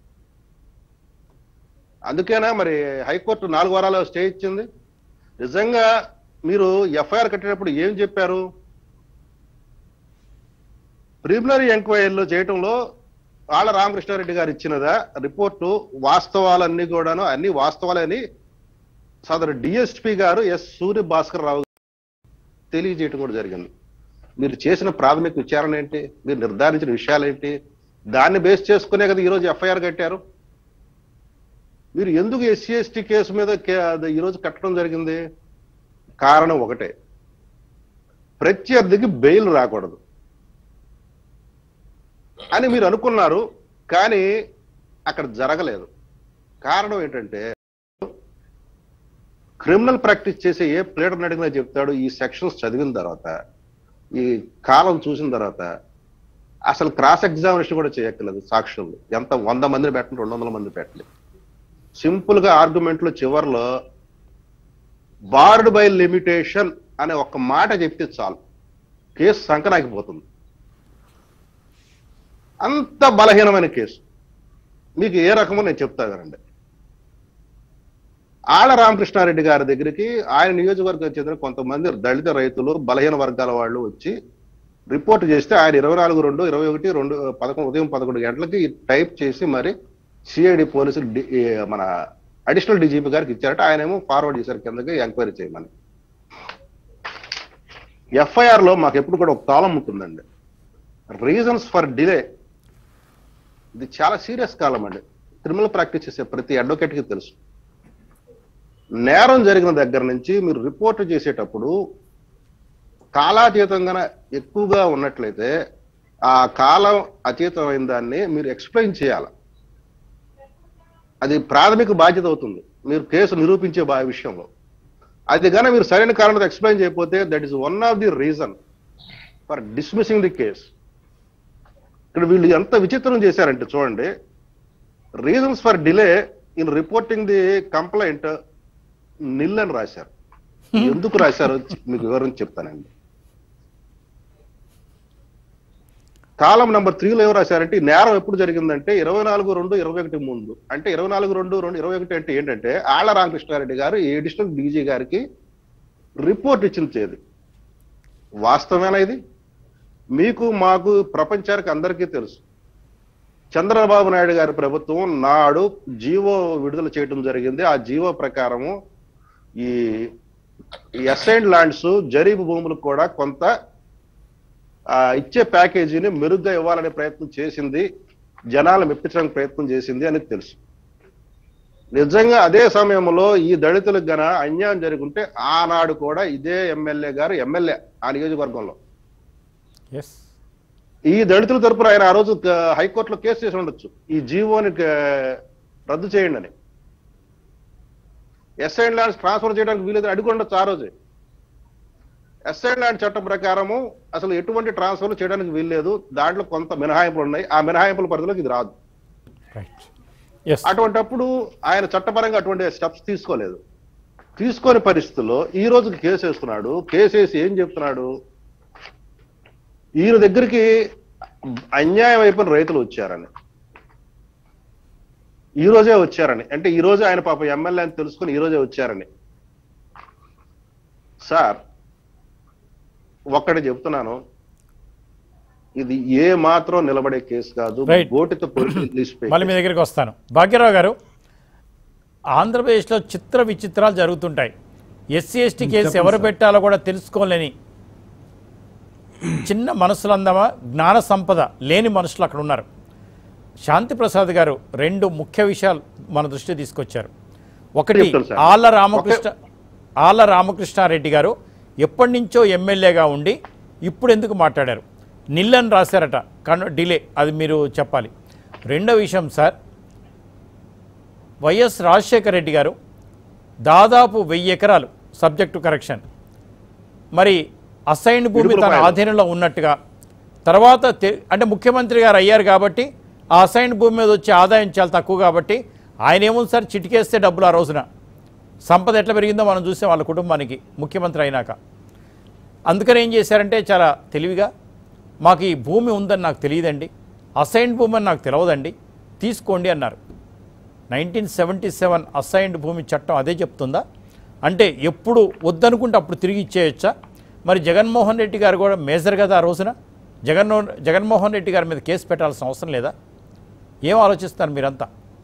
అందుకేనా మరి హైకోర్టు నాలుగు వారాలు స్టే ఇచ్చింది నిజంగా మీరు ఎఫ్ఐఆర్ కట్టేటప్పుడు ఏం చెప్పారు ప్రిలిమినరీ ఎంక్వైరీలో చేయటంలో ఆళ్ళ రామకృష్ణారెడ్డి గారు ఇచ్చినదా రిపోర్టు వాస్తవాలన్నీ కూడాను అన్ని వాస్తవాలని సదరు డిఎస్పి గారు ఎస్ సూర్య భాస్కర్ రావు తెలియజేయటం కూడా జరిగింది మీరు చేసిన ప్రాథమిక విచారణ ఏంటి మీరు నిర్ధారించిన విషయాలు ఏంటి దాన్ని బేస్ చేసుకునే కదా ఈరోజు ఎఫ్ఐఆర్ కట్టారు మీరు ఎందుకు ఎస్సీ ఎస్టీ కేసు మీద కే- అది ఈరోజు కట్టడం జరిగింది కారణం ఒకటే ప్రత్యర్థికి బెయిల్ రాకూడదు అని మీరు అనుకున్నారు కానీ అక్కడ జరగలేదు కారణం ఏంటంటే క్రిమినల్ ప్రాక్టీస్ చేసే ఏ ప్లేడర్ని అడిగినా చెప్తాడు ఈ సెక్షన్స్ చదివిన తర్వాత ఈ కాలం చూసిన తర్వాత అసలు క్రాస్ ఎగ్జామినేషన్ కూడా చేయక్కర్లేదు సాక్షులు ఎంత వంద మందిని పెట్టండి రెండు వందల మంది పెట్టలేదు సింపుల్ గా ఆర్గ్యుమెంట్లు చివర్లో బార్డ్ బై లిమిటేషన్ అనే ఒక మాట చెప్తే చాలు కేసు సంకనాకిపోతుంది అంత బలహీనమైన కేసు మీకు ఏ రకమో నేను చెప్తానండి ఆళ్ళ రామకృష్ణారెడ్డి గారి దగ్గరికి ఆయన నియోజకవర్గం చెందిన కొంతమంది దళిత రైతులు బలహీన వర్గాల వాళ్ళు వచ్చి రిపోర్ట్ చేస్తే ఆయన ఇరవై నాలుగు రెండు ఇరవై ఒకటి రెండు పదకొండు ఉదయం పదకొండు గంటలకి టైప్ చేసి మరి సిఐడి పోలీసులు డి- ఈ మన అడిషనల్ డీజీపీ గారికి ఇచ్చారట ఆయన ఏమో ఫార్వర్డ్ చేశారు కిందకి ఎంక్వైరీ చేయమని ఎఫ్ఐఆర్ లో మాకు ఎప్పుడు కూడా ఒక కాలం ఉంటుందండి రీజన్స్ ఫర్ డిలే ఇది చాలా సీరియస్ కాలం అండి క్రిమినల్ ప్రాక్టీస్ చేసే ప్రతి అడ్వకేట్ కి తెలుసు నేరం జరిగిన దగ్గర నుంచి మీరు రిపోర్ట్ చేసేటప్పుడు కాలాతీతంగా ఎక్కువగా ఉన్నట్లయితే ఆ కాలం అతీతమైన దాన్ని మీరు ఎక్స్ప్లెయిన్ చేయాలి అది ప్రాథమిక బాధ్యత అవుతుంది మీరు కేసు నిరూపించే బా విషయంలో అది కానీ మీరు సరైన కారణంతో ఎక్స్ప్లెయిన్ చేయకపోతే that is one of the reason for dismissing the case ఇక్కడ వీళ్ళు ఎంత విచిత్రం చేశారంటే చూడండి reasons for delay in reporting the complaint nil అని రాశారు ఎందుకు రాశారో మీకు వివరించి చెప్తానండి కాలం నెంబర్ త్రీలో ఏం రాశారంటే ఈ నేరం ఎప్పుడు జరిగిందంటే ఇరవై నాలుగు రెండు ఇరవై ఒకటి ముందు అంటే ఇరవై నాలుగు రెండు రెండు ఇరవై ఒకటి అంటే ఏంటంటే ఆళ్ల రామకృష్ణారెడ్డి గారు ఎడిషనల్ డీజీ గారికి రిపోర్ట్ ఇచ్చిన తేదీ వాస్తవమేనా ఇది మీకు మాకు ప్రపంచానికి అందరికీ తెలుసు చంద్రబాబు నాయుడు గారి ప్రభుత్వం నాడు జీవో విడుదల చేయడం జరిగింది ఆ జీవో ప్రకారము ఈ ఎస్ఐన్ ల్యాండ్స్ జరీబు భూములకు కూడా కొంత ఆ, ఇచ్చే ప్యాకేజీని మెరుగ్గా ఇవ్వాలనే ప్రయత్నం చేసింది జనాలు మెప్పించడానికి ప్రయత్నం చేసింది అని తెలుసు నిజంగా అదే సమయంలో ఈ దళితులకు గన అన్యాయం జరుగుంటే ఆనాడు కూడా ఇదే ఎమ్మెల్యే గారు ఎమ్మెల్యే ఆ నియోజకవర్గంలో ఎస్ ఈ దళితుల తరపున ఆయన ఆ రోజు క- హైకోర్టులో కేసు చేసి ఉండొచ్చు ఈ జీవోని క- రద్దు చేయండి అని ఎస్ఐన్ ల్యాండ్స్ ట్రాన్స్ఫర్ చేయడానికి వీలేదు అడిగి ఉండొచ్చు ఆ రోజే ఎస్ఐన్ ల్యాండ్ చట్టం ప్రకారము అసలు ఎటువంటి ట్రాన్స్ఫర్ చేయడానికి వీల్లేదు దాంట్లో కొంత మినహాయింపులు ఉన్నాయి ఆ మినహాయింపుల పరిధిలోకి ఇది రాదు రైట్ ఎస్ అటువంటప్పుడు ఆయన చట్టపరంగా అటువంటి స్టెప్స్ తీసుకోలేదు తీసుకొని పరిస్థితుల్లో ఈ రోజుకి కేసు వేస్తున్నాడు కేసు వేసి ఏం చెప్తున్నాడు ఈయన దగ్గరికి అన్యాయం అయిపోయిన రైతులు వచ్చారని ఈ రోజే వచ్చారని అంటే ఈ రోజే ఆయన పాప ఎమ్మెల్యే అని తెలుసుకుని ఈ రోజే వచ్చారని సార్ ఒక్కటి చెప్తున్నాను ఇది ఏ మాత్రం నిలబడే కేసు కాదు Right. గోటితో పొడిచి తీసిపోయే మళ్ళీ మీ దగ్గరికి వస్తాను భాగ్యరావు గారు ఆంధ్రప్రదేశ్లో చిత్ర విచిత్రాలు జరుగుతుంటాయి ఎస్సీ ఎస్టీ కేసు ఎవరు పెట్టాలో కూడా తెలుసుకోలేని చిన్న మనసులు అందమా జ్ఞాన సంపద లేని మనుషులు అక్కడ ఉన్నారు శాంతి ప్రసాద్ గారు రెండు ముఖ్య విషయాలు మన దృష్టి తీసుకొచ్చారు ఒకటి చెప్తాను సార్. ఆళ్ళ రామకృష్ణ ఆళ్ళ రామకృష్ణారెడ్డి గారు ఎప్పటి నుంచో ఎమ్మెల్యేగా ఉండి ఇప్పుడు ఎందుకు మాట్లాడారు నిల్లని రాశారట కన్ డిలే అది మీరు చెప్పాలి రెండో విషయం సార్ వైఎస్ రాజశేఖర రెడ్డి గారు దాదాపు వెయ్యి ఎకరాలు సబ్జెక్టు కరెక్షన్ మరి అసైన్డ్ భూమి ఇరుకుల తన పాయలు. ఆధీనంలో ఉన్నట్టుగా తర్వాత తె- అంటే ముఖ్యమంత్రి గారు అయ్యారు కాబట్టి ఆ అసైన్డ్ భూమి మీద వచ్చే ఆదాయం చాలా తక్కువ కాబట్టి ఆయన ఏముంది సార్ చిటికేస్తే డబ్బులు ఆ రోజున సంపద ఎట్లా పెరిగిందో మనం చూసాం వాళ్ళ కుటుంబానికి ముఖ్యమంత్రి అయినాక అందుకని ఏం చేశారంటే చాలా తెలివిగా మాకు ఈ భూమి ఉందని నాకు తెలియదండి అసైన్డ్ భూమి అని నాకు తెలియదండి తీసుకోండి అన్నారు నైన్టీన్ సెవెంటీ సెవెన్ అసైన్డ్ భూమి చట్టం అదే చెప్తుందా అంటే ఎప్పుడు వద్దనుకుంటే అప్పుడు తిరిగి ఇచ్చేయచ్చా మరి జగన్మోహన్ రెడ్డి గారు కూడా మేజర్ కదా ఆ రోజున జగన్మోహన్ జగన్మోహన్ రెడ్డి గారి మీద కేసు పెట్టాల్సిన అవసరం లేదా ఏం ఆలోచిస్తారు మీరంతా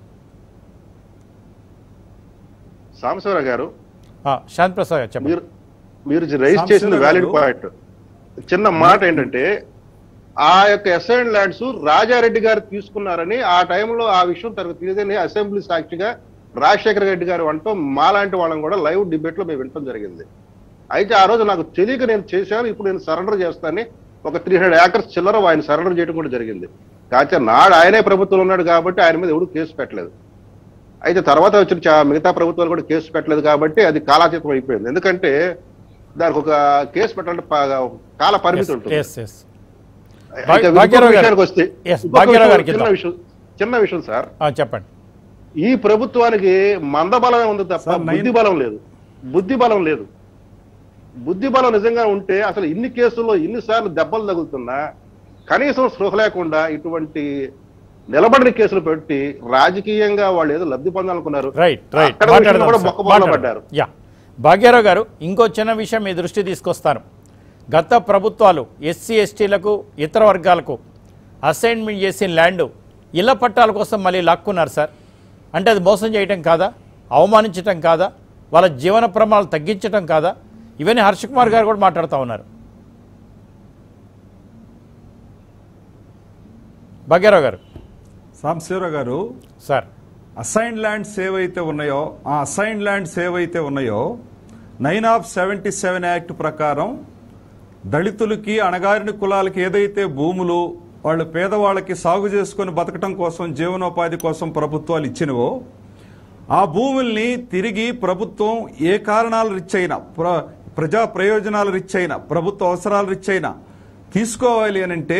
సాంబశివరావు గారు ఆ, శాంతి ప్రసాద్ గారు చెప్పండి మీరు మీరు రైజ్ సాంబశివరావు చేసిన వ్యాలిడ్ గారు- పాయింట్ చిన్న మాట ఏంటంటే ఆ యొక్క ఎస్ఐన్ ల్యాండ్స్ రాజారెడ్డి గారు తీసుకున్నారని ఆ టైంలో ఆ విషయం తనకు తెలియదని అసెంబ్లీ సాక్షిగా రాజశేఖర రెడ్డి గారు అంటాం మాలాంటి వాళ్ళం కూడా లైవ్ డిబేట్ లో మేము వినటం జరిగింది అయితే ఆ రోజు నాకు తెలియక నేను చేశాను ఇప్పుడు నేను సరెండర్ చేస్తానని ఒక త్రీ హండ్రెడ్ ఏకర్స్ చిల్లర ఆయన సరెండర్ చేయడం కూడా జరిగింది కాకపోతే నాడు ఆయనే ప్రభుత్వం ఉన్నాడు కాబట్టి ఆయన మీద ఎవడు కేసు పెట్టలేదు అయితే తర్వాత వచ్చిన చా- మిగతా ప్రభుత్వాలు కూడా కేసు పెట్టలేదు కాబట్టి అది కాలాతీతం అయిపోయింది ఎందుకంటే దానికి ఒక కేసు పెట్టాలంటే ప- కాల పరిమితి ఉంటుంది ఎస్ ఎస్ అయితే భా- ఇంకొక భాగ్యరావు గారు. విషయానికి వస్తే Yes, ఇంకొక భాగ్యరావు విషయం- గారికి చిన్న ఇద్దాం. విషయం చిన్న విషయం సార్ చెప్పండి ఈ ప్రభుత్వానికి మందబలమే ఉంది తప్ప సార్, నైన్- బుద్ధి బలం లేదు బుద్ధి బలం లేదు బుద్ధి బలం నిజంగా ఉంటే అసలు ఇన్ని కేసుల్లో ఇన్నిసార్లు దెబ్బలు తగులుతున్నా కనీసం స్పృహ లేకుండా ఇటువంటి నిలబడిన కేసులు పెట్టి రాజకీయంగా వాళ్ళు ఏదో లబ్ధి పొందాలనుకున్నారు రైట్ రైట్ అక్కడ విషయంలో కూడా మొక్కబోర్లో పడ్డారు యా భాగ్యరావు గారు ఇంకో చిన్న విషయం మీ దృష్టి తీసుకొస్తాను గత ప్రభుత్వాలు ఎస్సీ ఎస్టీలకు ఇతర వర్గాలకు అసైన్మెంట్ చేసిన ల్యాండ్ ఇళ్ల పట్టాల కోసం మళ్ళీ లాక్కున్నారు సార్ అంటే అది మోసం చేయటం కాదా అవమానించటం కాదా వాళ్ళ జీవన ప్రమాణాలు తగ్గించటం కాదా ఇవన్నీ హర్ష కుమార్ గారు కూడా మాట్లాడుతూ ఉన్నారు భాగ్యరావు గారు సాంబశివరావు గారు సార్ అసైన్ ల్యాండ్స్ ఏవైతే ఉన్నాయో ఆ అసైన్ ల్యాండ్స్ ఏవైతే ఉన్నాయో nine of seventy seven act ప్రకారం దళితులకి అణగారిన కులాలకి ఏదైతే భూములు వాళ్ళు పేదవాళ్ళకి సాగు చేసుకొని బతకటం కోసం జీవనోపాధి కోసం ప్రభుత్వాలు ఇచ్చినవో ఆ భూముల్ని తిరిగి ప్రభుత్వం ఏ కారణాల రిచ్చైనా ప్ర ప్రజా ప్రయోజనాల రిచ్చైనా ప్రభుత్వ అవసరాల రిచ్చైనా తీసుకోవాలి అని అంటే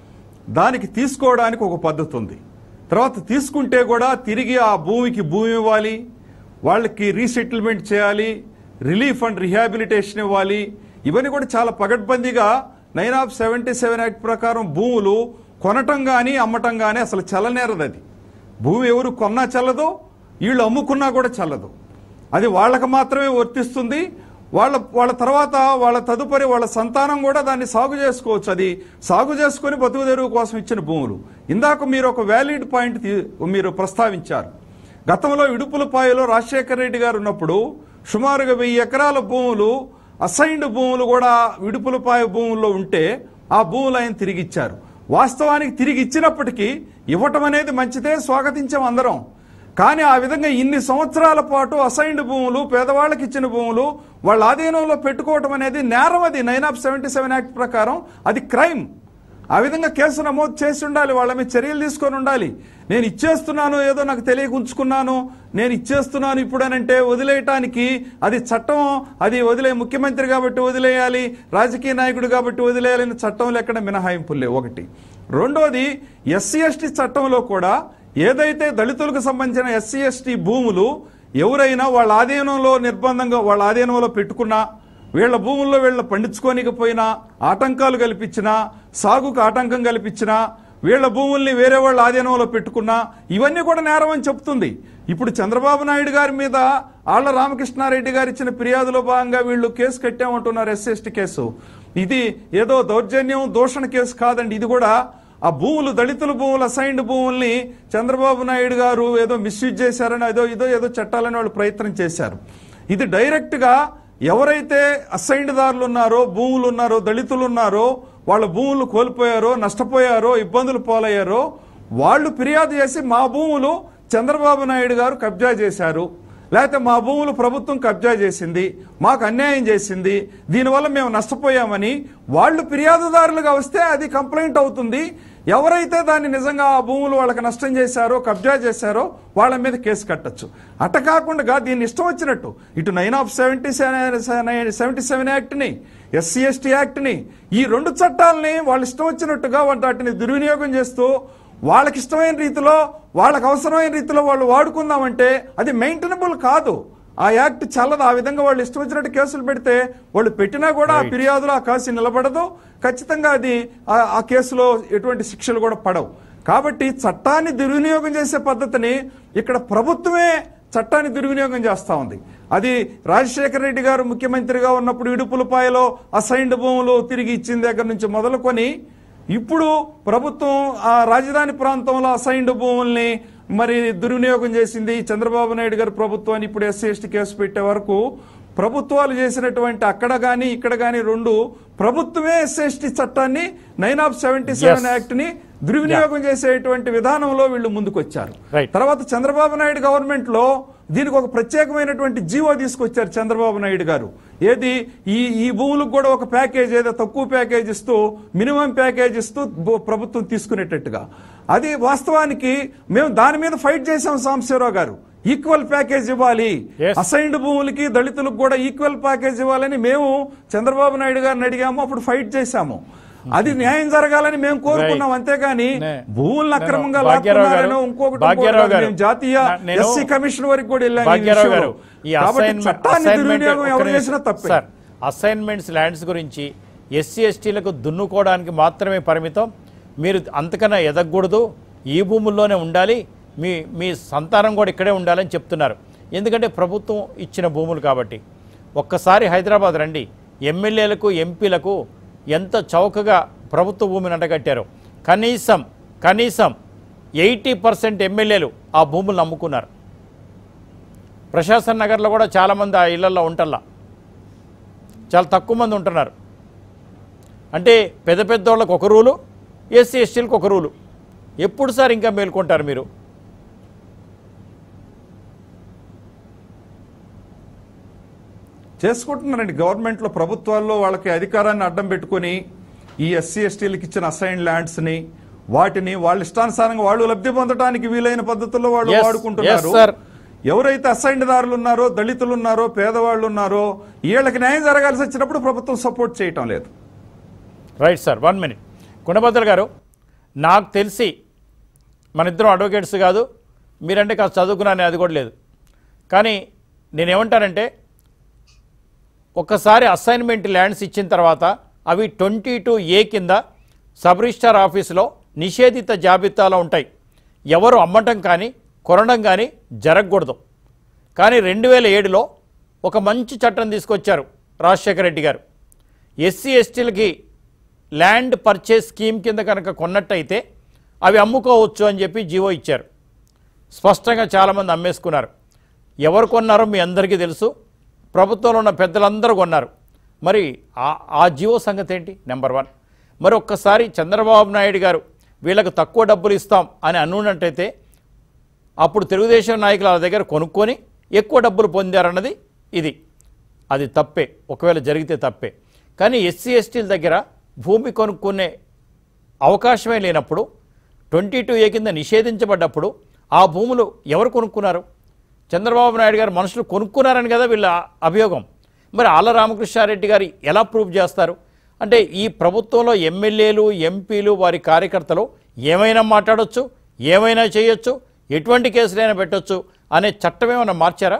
దానికి తీసుకోవడానికి ఒక పద్ధతి ఉంది తర్వాత తీసుకుంటే కూడా తిరిగి ఆ భూమికి భూమి ఇవ్వాలి వాళ్ళకి రీసెటిల్మెంట్ చేయాలి రిలీఫ్ అండ్ రిహాబిలిటేషన్ ఇవ్వాలి ఇవన్నీ కూడా చాలా పగడ్బందీగా nine of seventy seven act ప్రకారం భూములు కొనటం కానీ అమ్మటం కానీ అసలు చల్లనేరదు అది భూమి ఎవరు కొన్నా చల్లదు వీళ్ళు అమ్ముకున్నా కూడా చల్లదు అది వాళ్ళకి మాత్రమే వర్తిస్తుంది వాళ్ళ వాళ్ళ తర్వాత వాళ్ళ తదుపరి వాళ్ళ సంతానం కూడా దాన్ని సాగు చేసుకోవచ్చు అది సాగు చేసుకొని బతుకు తెరువు కోసం ఇచ్చిన భూములు ఇందాక మీరు ఒక వ్యాలిడ్ పాయింట్ తీ- మీరు ప్రస్తావించారు గతంలో ఇడుపులపాయలో రాజశేఖర రెడ్డి గారు ఉన్నప్పుడు సుమారుగా వెయ్యి ఎకరాల భూములు అసైన్డ్ భూములు కూడా విడుపులపాయ భూముల్లో ఉంటే ఆ భూములు ఆయన తిరిగి ఇచ్చారు వాస్తవానికి తిరిగి ఇచ్చినప్పటికీ ఇవ్వటం అనేది మంచిదే స్వాగతించాం అందరం కానీ ఆ విధంగా ఇన్ని సంవత్సరాల పాటు అసైన్డ్ భూములు పేదవాళ్ళకి ఇచ్చిన భూములు వాళ్ళ ఆధీనంలో పెట్టుకోవటం అనేది నేరం అది nine of seventy seven act ప్రకారం అది క్రైమ్ ఆ విధంగా కేసు నమోదు చేసి ఉండాలి వాళ్ళ మీద చర్యలు తీసుకొని ఉండాలి నేను ఇచ్చేస్తున్నాను ఏదో నాకు తెలియక ఉంచుకున్నాను నేను ఇచ్చేస్తున్నాను ఇప్పుడనంటే వదిలేయటానికి అది చట్టం అది వదిలే ముఖ్యమంత్రి కాబట్టి వదిలేయాలి రాజకీయ నాయకుడు కాబట్టి వదిలేయాలని చట్టంలో ఎక్కడ మినహాయింపులు లేవు ఒకటి రెండోది ఎస్సీ ఎస్టీ చట్టంలో కూడా ఏదైతే దళితులకు సంబంధించిన ఎస్సీ ఎస్టీ భూములు ఎవరైనా వాళ్ళ ఆధీనంలో నిర్బంధంగా వాళ్ళ ఆధీనంలో పెట్టుకున్నా వీళ్ళ భూముల్లో వీళ్ళ పండించుకోనికపోయినా ఆటంకాలు కల్పించినా సాగుకు ఆటంకం కల్పించినా వీళ్ళ భూముల్ని వేరే వాళ్ళ ఆధీనంలో పెట్టుకున్నా ఇవన్నీ కూడా నేరం అని చెప్తుంది ఇప్పుడు చంద్రబాబు నాయుడు గారి మీద ఆళ్ల రామకృష్ణారెడ్డి గారు ఇచ్చిన ఫిర్యాదులో భాగంగా వీళ్ళు కేసు కట్టామంటున్నారు ఎస్సీ ఎస్టీ కేసు ఇది ఏదో దౌర్జన్యం దూషణ కేసు కాదండి ఇది కూడా ఆ భూములు దళితుల భూములు అసైన్డ్ భూముల్ని చంద్రబాబు నాయుడు గారు ఏదో మిస్యూజ్ చేశారని ఏదో ఏదో ఏదో చట్టాలని వాళ్ళు ప్రయత్నం చేశారు ఇది డైరెక్ట్ గా ఎవరైతే అసైన్డ్ దారులు ఉన్నారో భూములు ఉన్నారో దళితులు ఉన్నారో వాళ్ళ భూములు కోల్పోయారో నష్టపోయారో ఇబ్బందులు పాలయ్యారో వాళ్ళు ఫిర్యాదు చేసి మా భూములు చంద్రబాబు నాయుడు గారు కబ్జా చేశారు లేకపోతే మా భూములు ప్రభుత్వం కబ్జా చేసింది మాకు అన్యాయం చేసింది దీనివల్ల మేము నష్టపోయామని వాళ్ళు ఫిర్యాదుదారులుగా వస్తే అది కంప్లైంట్ అవుతుంది ఎవరైతే దాన్ని నిజంగా ఆ భూములు వాళ్ళకి నష్టం చేశారో కబ్జా చేశారో వాళ్ళ మీద కేసు కట్టచ్చు అట్ట కాకుండా దీన్ని ఇష్టం వచ్చినట్టు ఇటు nine of seventy seventy seven యాక్ట్ని ఎస్సీ ఎస్టీ యాక్ట్ని ఈ రెండు చట్టాలని వాళ్ళు ఇష్టం వచ్చినట్టుగా వాటిని దుర్వినియోగం చేస్తూ వాళ్ళకి ఇష్టమైన రీతిలో వాళ్ళకి అవసరమైన రీతిలో వాళ్ళు వాడుకుందామంటే అది మెయింటెనబుల్ కాదు ఆ యాక్ట్ చల్లదు ఆ విధంగా వాళ్ళు ఇష్టం వచ్చినట్టు కేసులు పెడితే వాళ్ళు పెట్టినా కూడా ఆ ఫిర్యాదులో ఆ కేసు నిలబడదు ఖచ్చితంగా అది ఆ- ఆ కేసులో ఎటువంటి శిక్షలు కూడా పడవు కాబట్టి చట్టాన్ని దుర్వినియోగం చేసే పద్ధతిని ఇక్కడ ప్రభుత్వమే చట్టాన్ని దుర్వినియోగం చేస్తా ఉంది అది రాజశేఖర రెడ్డి గారు ముఖ్యమంత్రిగా ఉన్నప్పుడు ఇడుపులపాయలో అసైన్డ్ భూములు తిరిగి ఇచ్చిన దగ్గర నుంచి మొదలుకొని ఇప్పుడు ప్రభుత్వం ఆ రాజధాని ప్రాంతంలో అసైన్డ్ భూముల్ని మరి దుర్వినియోగం చేసింది చంద్రబాబు నాయుడు గారి ప్రభుత్వాన్ని ఇప్పుడు ఎస్సీ ఎస్టీ కేసు పెట్టే వరకు ప్రభుత్వాలు చేసినటువంటి అక్కడ గాని ఇక్కడ గాని రెండు ప్రభుత్వమే ఎస్సీ ఎస్టీ చట్టాన్ని nine of seventy seven Yes. Act ని దుర్వినియోగం చేసేటువంటి విధానంలో వీళ్ళు ముందుకొచ్చారు Right. తర్వాత చంద్రబాబు నాయుడు గవర్నమెంట్ లో దీనికి ఒక ప్రత్యేకమైనటువంటి జీవో తీసుకొచ్చారు చంద్రబాబు నాయుడు గారు ఏది ఈ ఈ భూములకు కూడా ఒక ప్యాకేజ్ ఏదో తక్కువ ప్యాకేజ్ ఇస్తూ మినిమం ప్యాకేజ్ ఇస్తూ బో- ప్రభుత్వం తీసుకునేటట్టుగా అది వాస్తవానికి మేము దాని మీద ఫైట్ చేశాం సాంబశివరావు గారు ఈక్వల్ ప్యాకేజ్ ఇవ్వాలి Yes. అసైన్డ్ భూములకి దళితులకు కూడా ఈక్వల్ ప్యాకేజ్ ఇవ్వాలని మేము చంద్రబాబు నాయుడు గారిని అడిగాము అప్పుడు ఫైట్ చేశాము అది న్యాయం జరగాలని మేము కోరుకున్నాం Right. అంతేగాని నే- భూములను అక్రమంగా నేను భాగ్యరావు గారు- లాక్కున్నారనో ఇంకొకటి భాగ్యరావు ఇంకొకటి గారు, మేము జాతీయ నా- నేను- ఎస్సీ కమిషన్ వరకు కూడా వెళ్ళాం ఈ భాగ్యరావు విషయంలో. గారు ఈ కాబట్టి అసైన్మెంట్ చట్టాన్ని అసైన్మెంట్ దుర్వినియోగం ఒక్క ఎవరు నిమిషం. చేసినా తప్పే సార్ అసైన్మెంట్స్ ల్యాండ్స్ గురించి ఎస్సీ ఎస్టీలకు దున్నుకోవడానికి మాత్రమే పరిమితం మీరు అంతకన్నా ఎదగకూడదు ఈ భూముల్లోనే ఉండాలి మీ మీ సంతానం కూడా ఇక్కడే ఉండాలని చెప్తున్నారు ఎందుకంటే ప్రభుత్వం ఇచ్చిన భూములు కాబట్టి ఒక్కసారి హైదరాబాద్ రండి ఎమ్మెల్యేలకు ఎంపీలకు ఎంత చౌకగా ప్రభుత్వ భూమిని అంటగట్టారో కనీసం కనీసం ఎయిటీ పర్సెంట్ ఎమ్మెల్యేలు ఆ భూములను అమ్ముకున్నారు ప్రశాసన్ నగర్లో కూడా చాలామంది ఆ ఇళ్లలో ఉంటల్లా చాలా తక్కువ మంది ఉంటున్నారు అంటే పెద్ద పెద్ద వాళ్ళకు ఒక రూలు ఎస్సీ ఎస్టీలకు ఒక రూలు ఎప్పుడు సార్ ఇంకా మేల్కొంటారు మీరు చేసుకుంటున్నారండి గవర్నమెంట్ లో ప్రభుత్వాల్లో వాళ్ళకి అధికారాన్ని అడ్డం పెట్టుకొని ఈ ఎస్సీ ఎస్టీలకు ఇచ్చిన అసైన్ ల్యాండ్స్ ని వాటిని వాళ్ళ ఇష్టానుసారంగా వాళ్ళు లబ్ధి పొందడానికి వీలైన పద్ధతుల్లో వాళ్ళు Yes, వాడుకుంటున్నారు yes, sir. ఎవరైతే అసైన్డ్ దారులు ఉన్నారో దళితులు ఉన్నారో పేదవాళ్ళు ఉన్నారో వీళ్ళకి న్యాయం జరగాల్సి వచ్చినప్పుడు ప్రభుత్వం సపోర్ట్ చేయటం లేదు right sir one minute Gunabhadra గారు నాకు తెలిసి మన ఇద్దరం అడ్వకేట్స్ కాదు మీరంటే కాస్త చదువుకున్నాను అది కూడా లేదు కానీ నేనేమంటానంటే ఒక్కసారి అసైన్మెంట్ ల్యాండ్స్ ఇచ్చిన తర్వాత అవి ట్వంటీ టూ ఏ కింద సబ్ రిజిస్టార్ ఆఫీసులో నిషేధిత జాబితాలో ఉంటాయి ఎవరు అమ్మటం కానీ కొనడం కానీ జరగకూడదు కానీ రెండు వేల ఏడులో ఒక మంచి చట్టం తీసుకొచ్చారు రాజశేఖర రెడ్డి గారు ఎస్సీ ఎస్టీలకి ల్యాండ్ పర్చేస్ స్కీమ్ కింద కనుక కొన్నట్టయితే అవి అమ్ముకోవచ్చు అని చెప్పి జీవో ఇచ్చారు స్పష్టంగా చాలామంది అమ్మేసుకున్నారు ఎవరు కొన్నారో మీ అందరికీ తెలుసు ప్రభుత్వంలో ఉన్న పెద్దలందరూ కొన్నారు మరి ఆ- ఆ జియో సంగతి ఏంటి నెంబర్ వన్ మరి ఒక్కసారి చంద్రబాబు నాయుడు గారు వీళ్ళకు తక్కువ డబ్బులు ఇస్తాం అని అనున్నట్టయితే అప్పుడు తెలుగుదేశం నాయకులు వాళ్ళ దగ్గర కొనుక్కొని ఎక్కువ డబ్బులు పొందారన్నది ఇది అది తప్పే ఒకవేళ జరిగితే తప్పే కానీ ఎస్సీ ఎస్టీల దగ్గర భూమి కొనుక్కునే అవకాశమే లేనప్పుడు ట్వంటీ టూ ఏ కింద నిషేధించబడ్డప్పుడు ఆ భూములు ఎవరు కొనుక్కున్నారు చంద్రబాబు నాయుడు గారు మనుషులు కొనుక్కున్నారని కదా వీళ్ళ అభియోగం మరి ఆళ్ళ రామకృష్ణారెడ్డి గారు ఎలా ప్రూవ్ చేస్తారు అంటే ఈ ప్రభుత్వంలో ఎమ్మెల్యేలు ఎంపీలు వారి కార్యకర్తలు ఏమైనా మాట్లాడొచ్చు ఏమైనా చేయొచ్చు ఎటువంటి కేసులైనా పెట్టొచ్చు అనే చట్టం ఏమైనా మార్చారా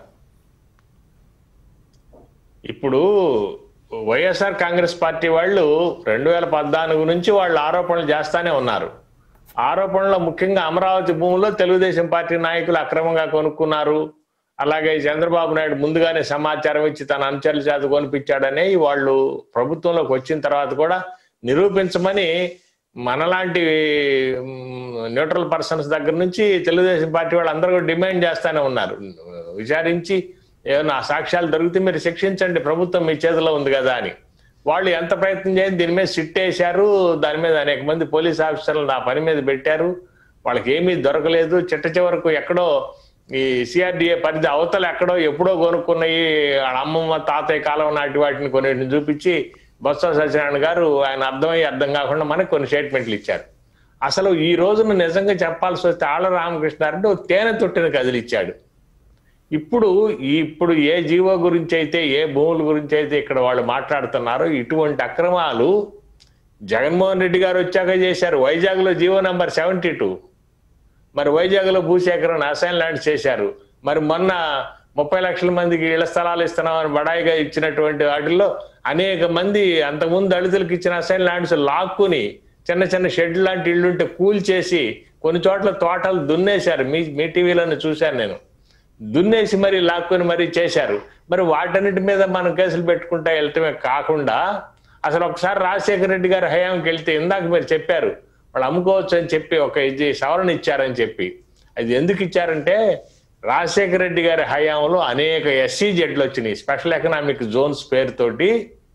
ఇప్పుడు వైఎస్ఆర్ కాంగ్రెస్ పార్టీ వాళ్ళు రెండు వేల పద్నాలుగు నుంచి వాళ్ళు ఆరోపణలు చేస్తానే ఉన్నారు ఆరోపణలో ముఖ్యంగా అమరావతి భూముల్లో తెలుగుదేశం పార్టీ నాయకులు అక్రమంగా కొనుక్కున్నారు అలాగే చంద్రబాబు నాయుడు ముందుగానే సమాచారం ఇచ్చి తన అనుచరుల చేత కొనిపించాడని వాళ్ళు ప్రభుత్వంలోకి వచ్చిన తర్వాత కూడా నిరూపించమని మనలాంటి న్యూట్రల్ పర్సన్స్ దగ్గర నుంచి తెలుగుదేశం పార్టీ వాళ్ళు అందరూ కూడా డిమాండ్ చేస్తానే ఉన్నారు విచారించి ఏమైనా ఆ సాక్ష్యాలు దొరికితే మీరు శిక్షించండి ప్రభుత్వం మీ చేతిలో ఉంది కదా అని వాళ్ళు ఎంత ప్రయత్నం చేసి దీని మీద సిట్ వేశారు దాని మీద అనేక మంది పోలీస్ ఆఫీసర్లు ఆ పని మీద పెట్టారు వాళ్ళకి ఏమీ దొరకలేదు చిట్ట చివరకు ఎక్కడో ఈ సిఆర్డిఏ పరిధి అవతల ఎక్కడో ఎప్పుడో కొనుక్కున్నాయి వాళ్ళ అమ్మమ్మ తాతయ్య కాలం నాటి వాటిని కొన్నిటిని చూపించి బొత్స సత్యనారాయణ గారు ఆయన అర్థమయ్యి అర్థం కాకుండా మనకు కొన్ని స్టేట్మెంట్లు ఇచ్చారు అసలు ఈ రోజున నిజంగా చెప్పాల్సి వస్తే ఆళ్ళ రామకృష్ణారెడ్డి ఓ తేనె తొట్టిన కదిలిచ్చాడు ఇప్పుడు ఈ ఇప్పుడు ఏ జీవో గురించి అయితే ఏ భూముల గురించి అయితే ఇక్కడ వాళ్ళు మాట్లాడుతున్నారో ఇటువంటి అక్రమాలు జగన్మోహన్ రెడ్డి గారు వచ్చాక చేశారు వైజాగ్ లో జీవో నంబర్ సెవెంటీ టూ మరి వైజాగ్ లో భూసేకరణ అసైన్ ల్యాండ్స్ చేశారు మరి మొన్న ముప్పై లక్షల మందికి ఇళ్ల స్థలాలు ఇస్తున్నామని బడాయిగా ఇచ్చినటువంటి వాటిల్లో అనేక మంది అంతకుముందు దళితులకు ఇచ్చిన అసైన్ ల్యాండ్స్ లాక్కుని చిన్న చిన్న షెడ్ లాంటి ఇళ్ళుంటే కూల్చేసి కొన్ని చోట్ల తోటలు దున్నేశారు మీ మీ టీవీలోనే చూశాను నేను దున్నేసి మరి లాక్కొని మరి చేశారు మరి వాటన్నిటి మీద మనం కేసులు పెట్టుకుంటా వెళ్తమే కాకుండా అసలు ఒకసారి రాజశేఖర రెడ్డి గారి హయాంకి వెళ్తే ఇందాక మీరు చెప్పారు వాళ్ళు అమ్ముకోవచ్చు అని చెప్పి ఒక ఇది సవరణ ఇచ్చారని చెప్పి అది ఎందుకు ఇచ్చారంటే రాజశేఖర రెడ్డి గారి హయాంలో అనేక ఎస్సీ జెడ్లు వచ్చినాయి స్పెషల్ ఎకనామిక్ జోన్స్ పేరుతోటి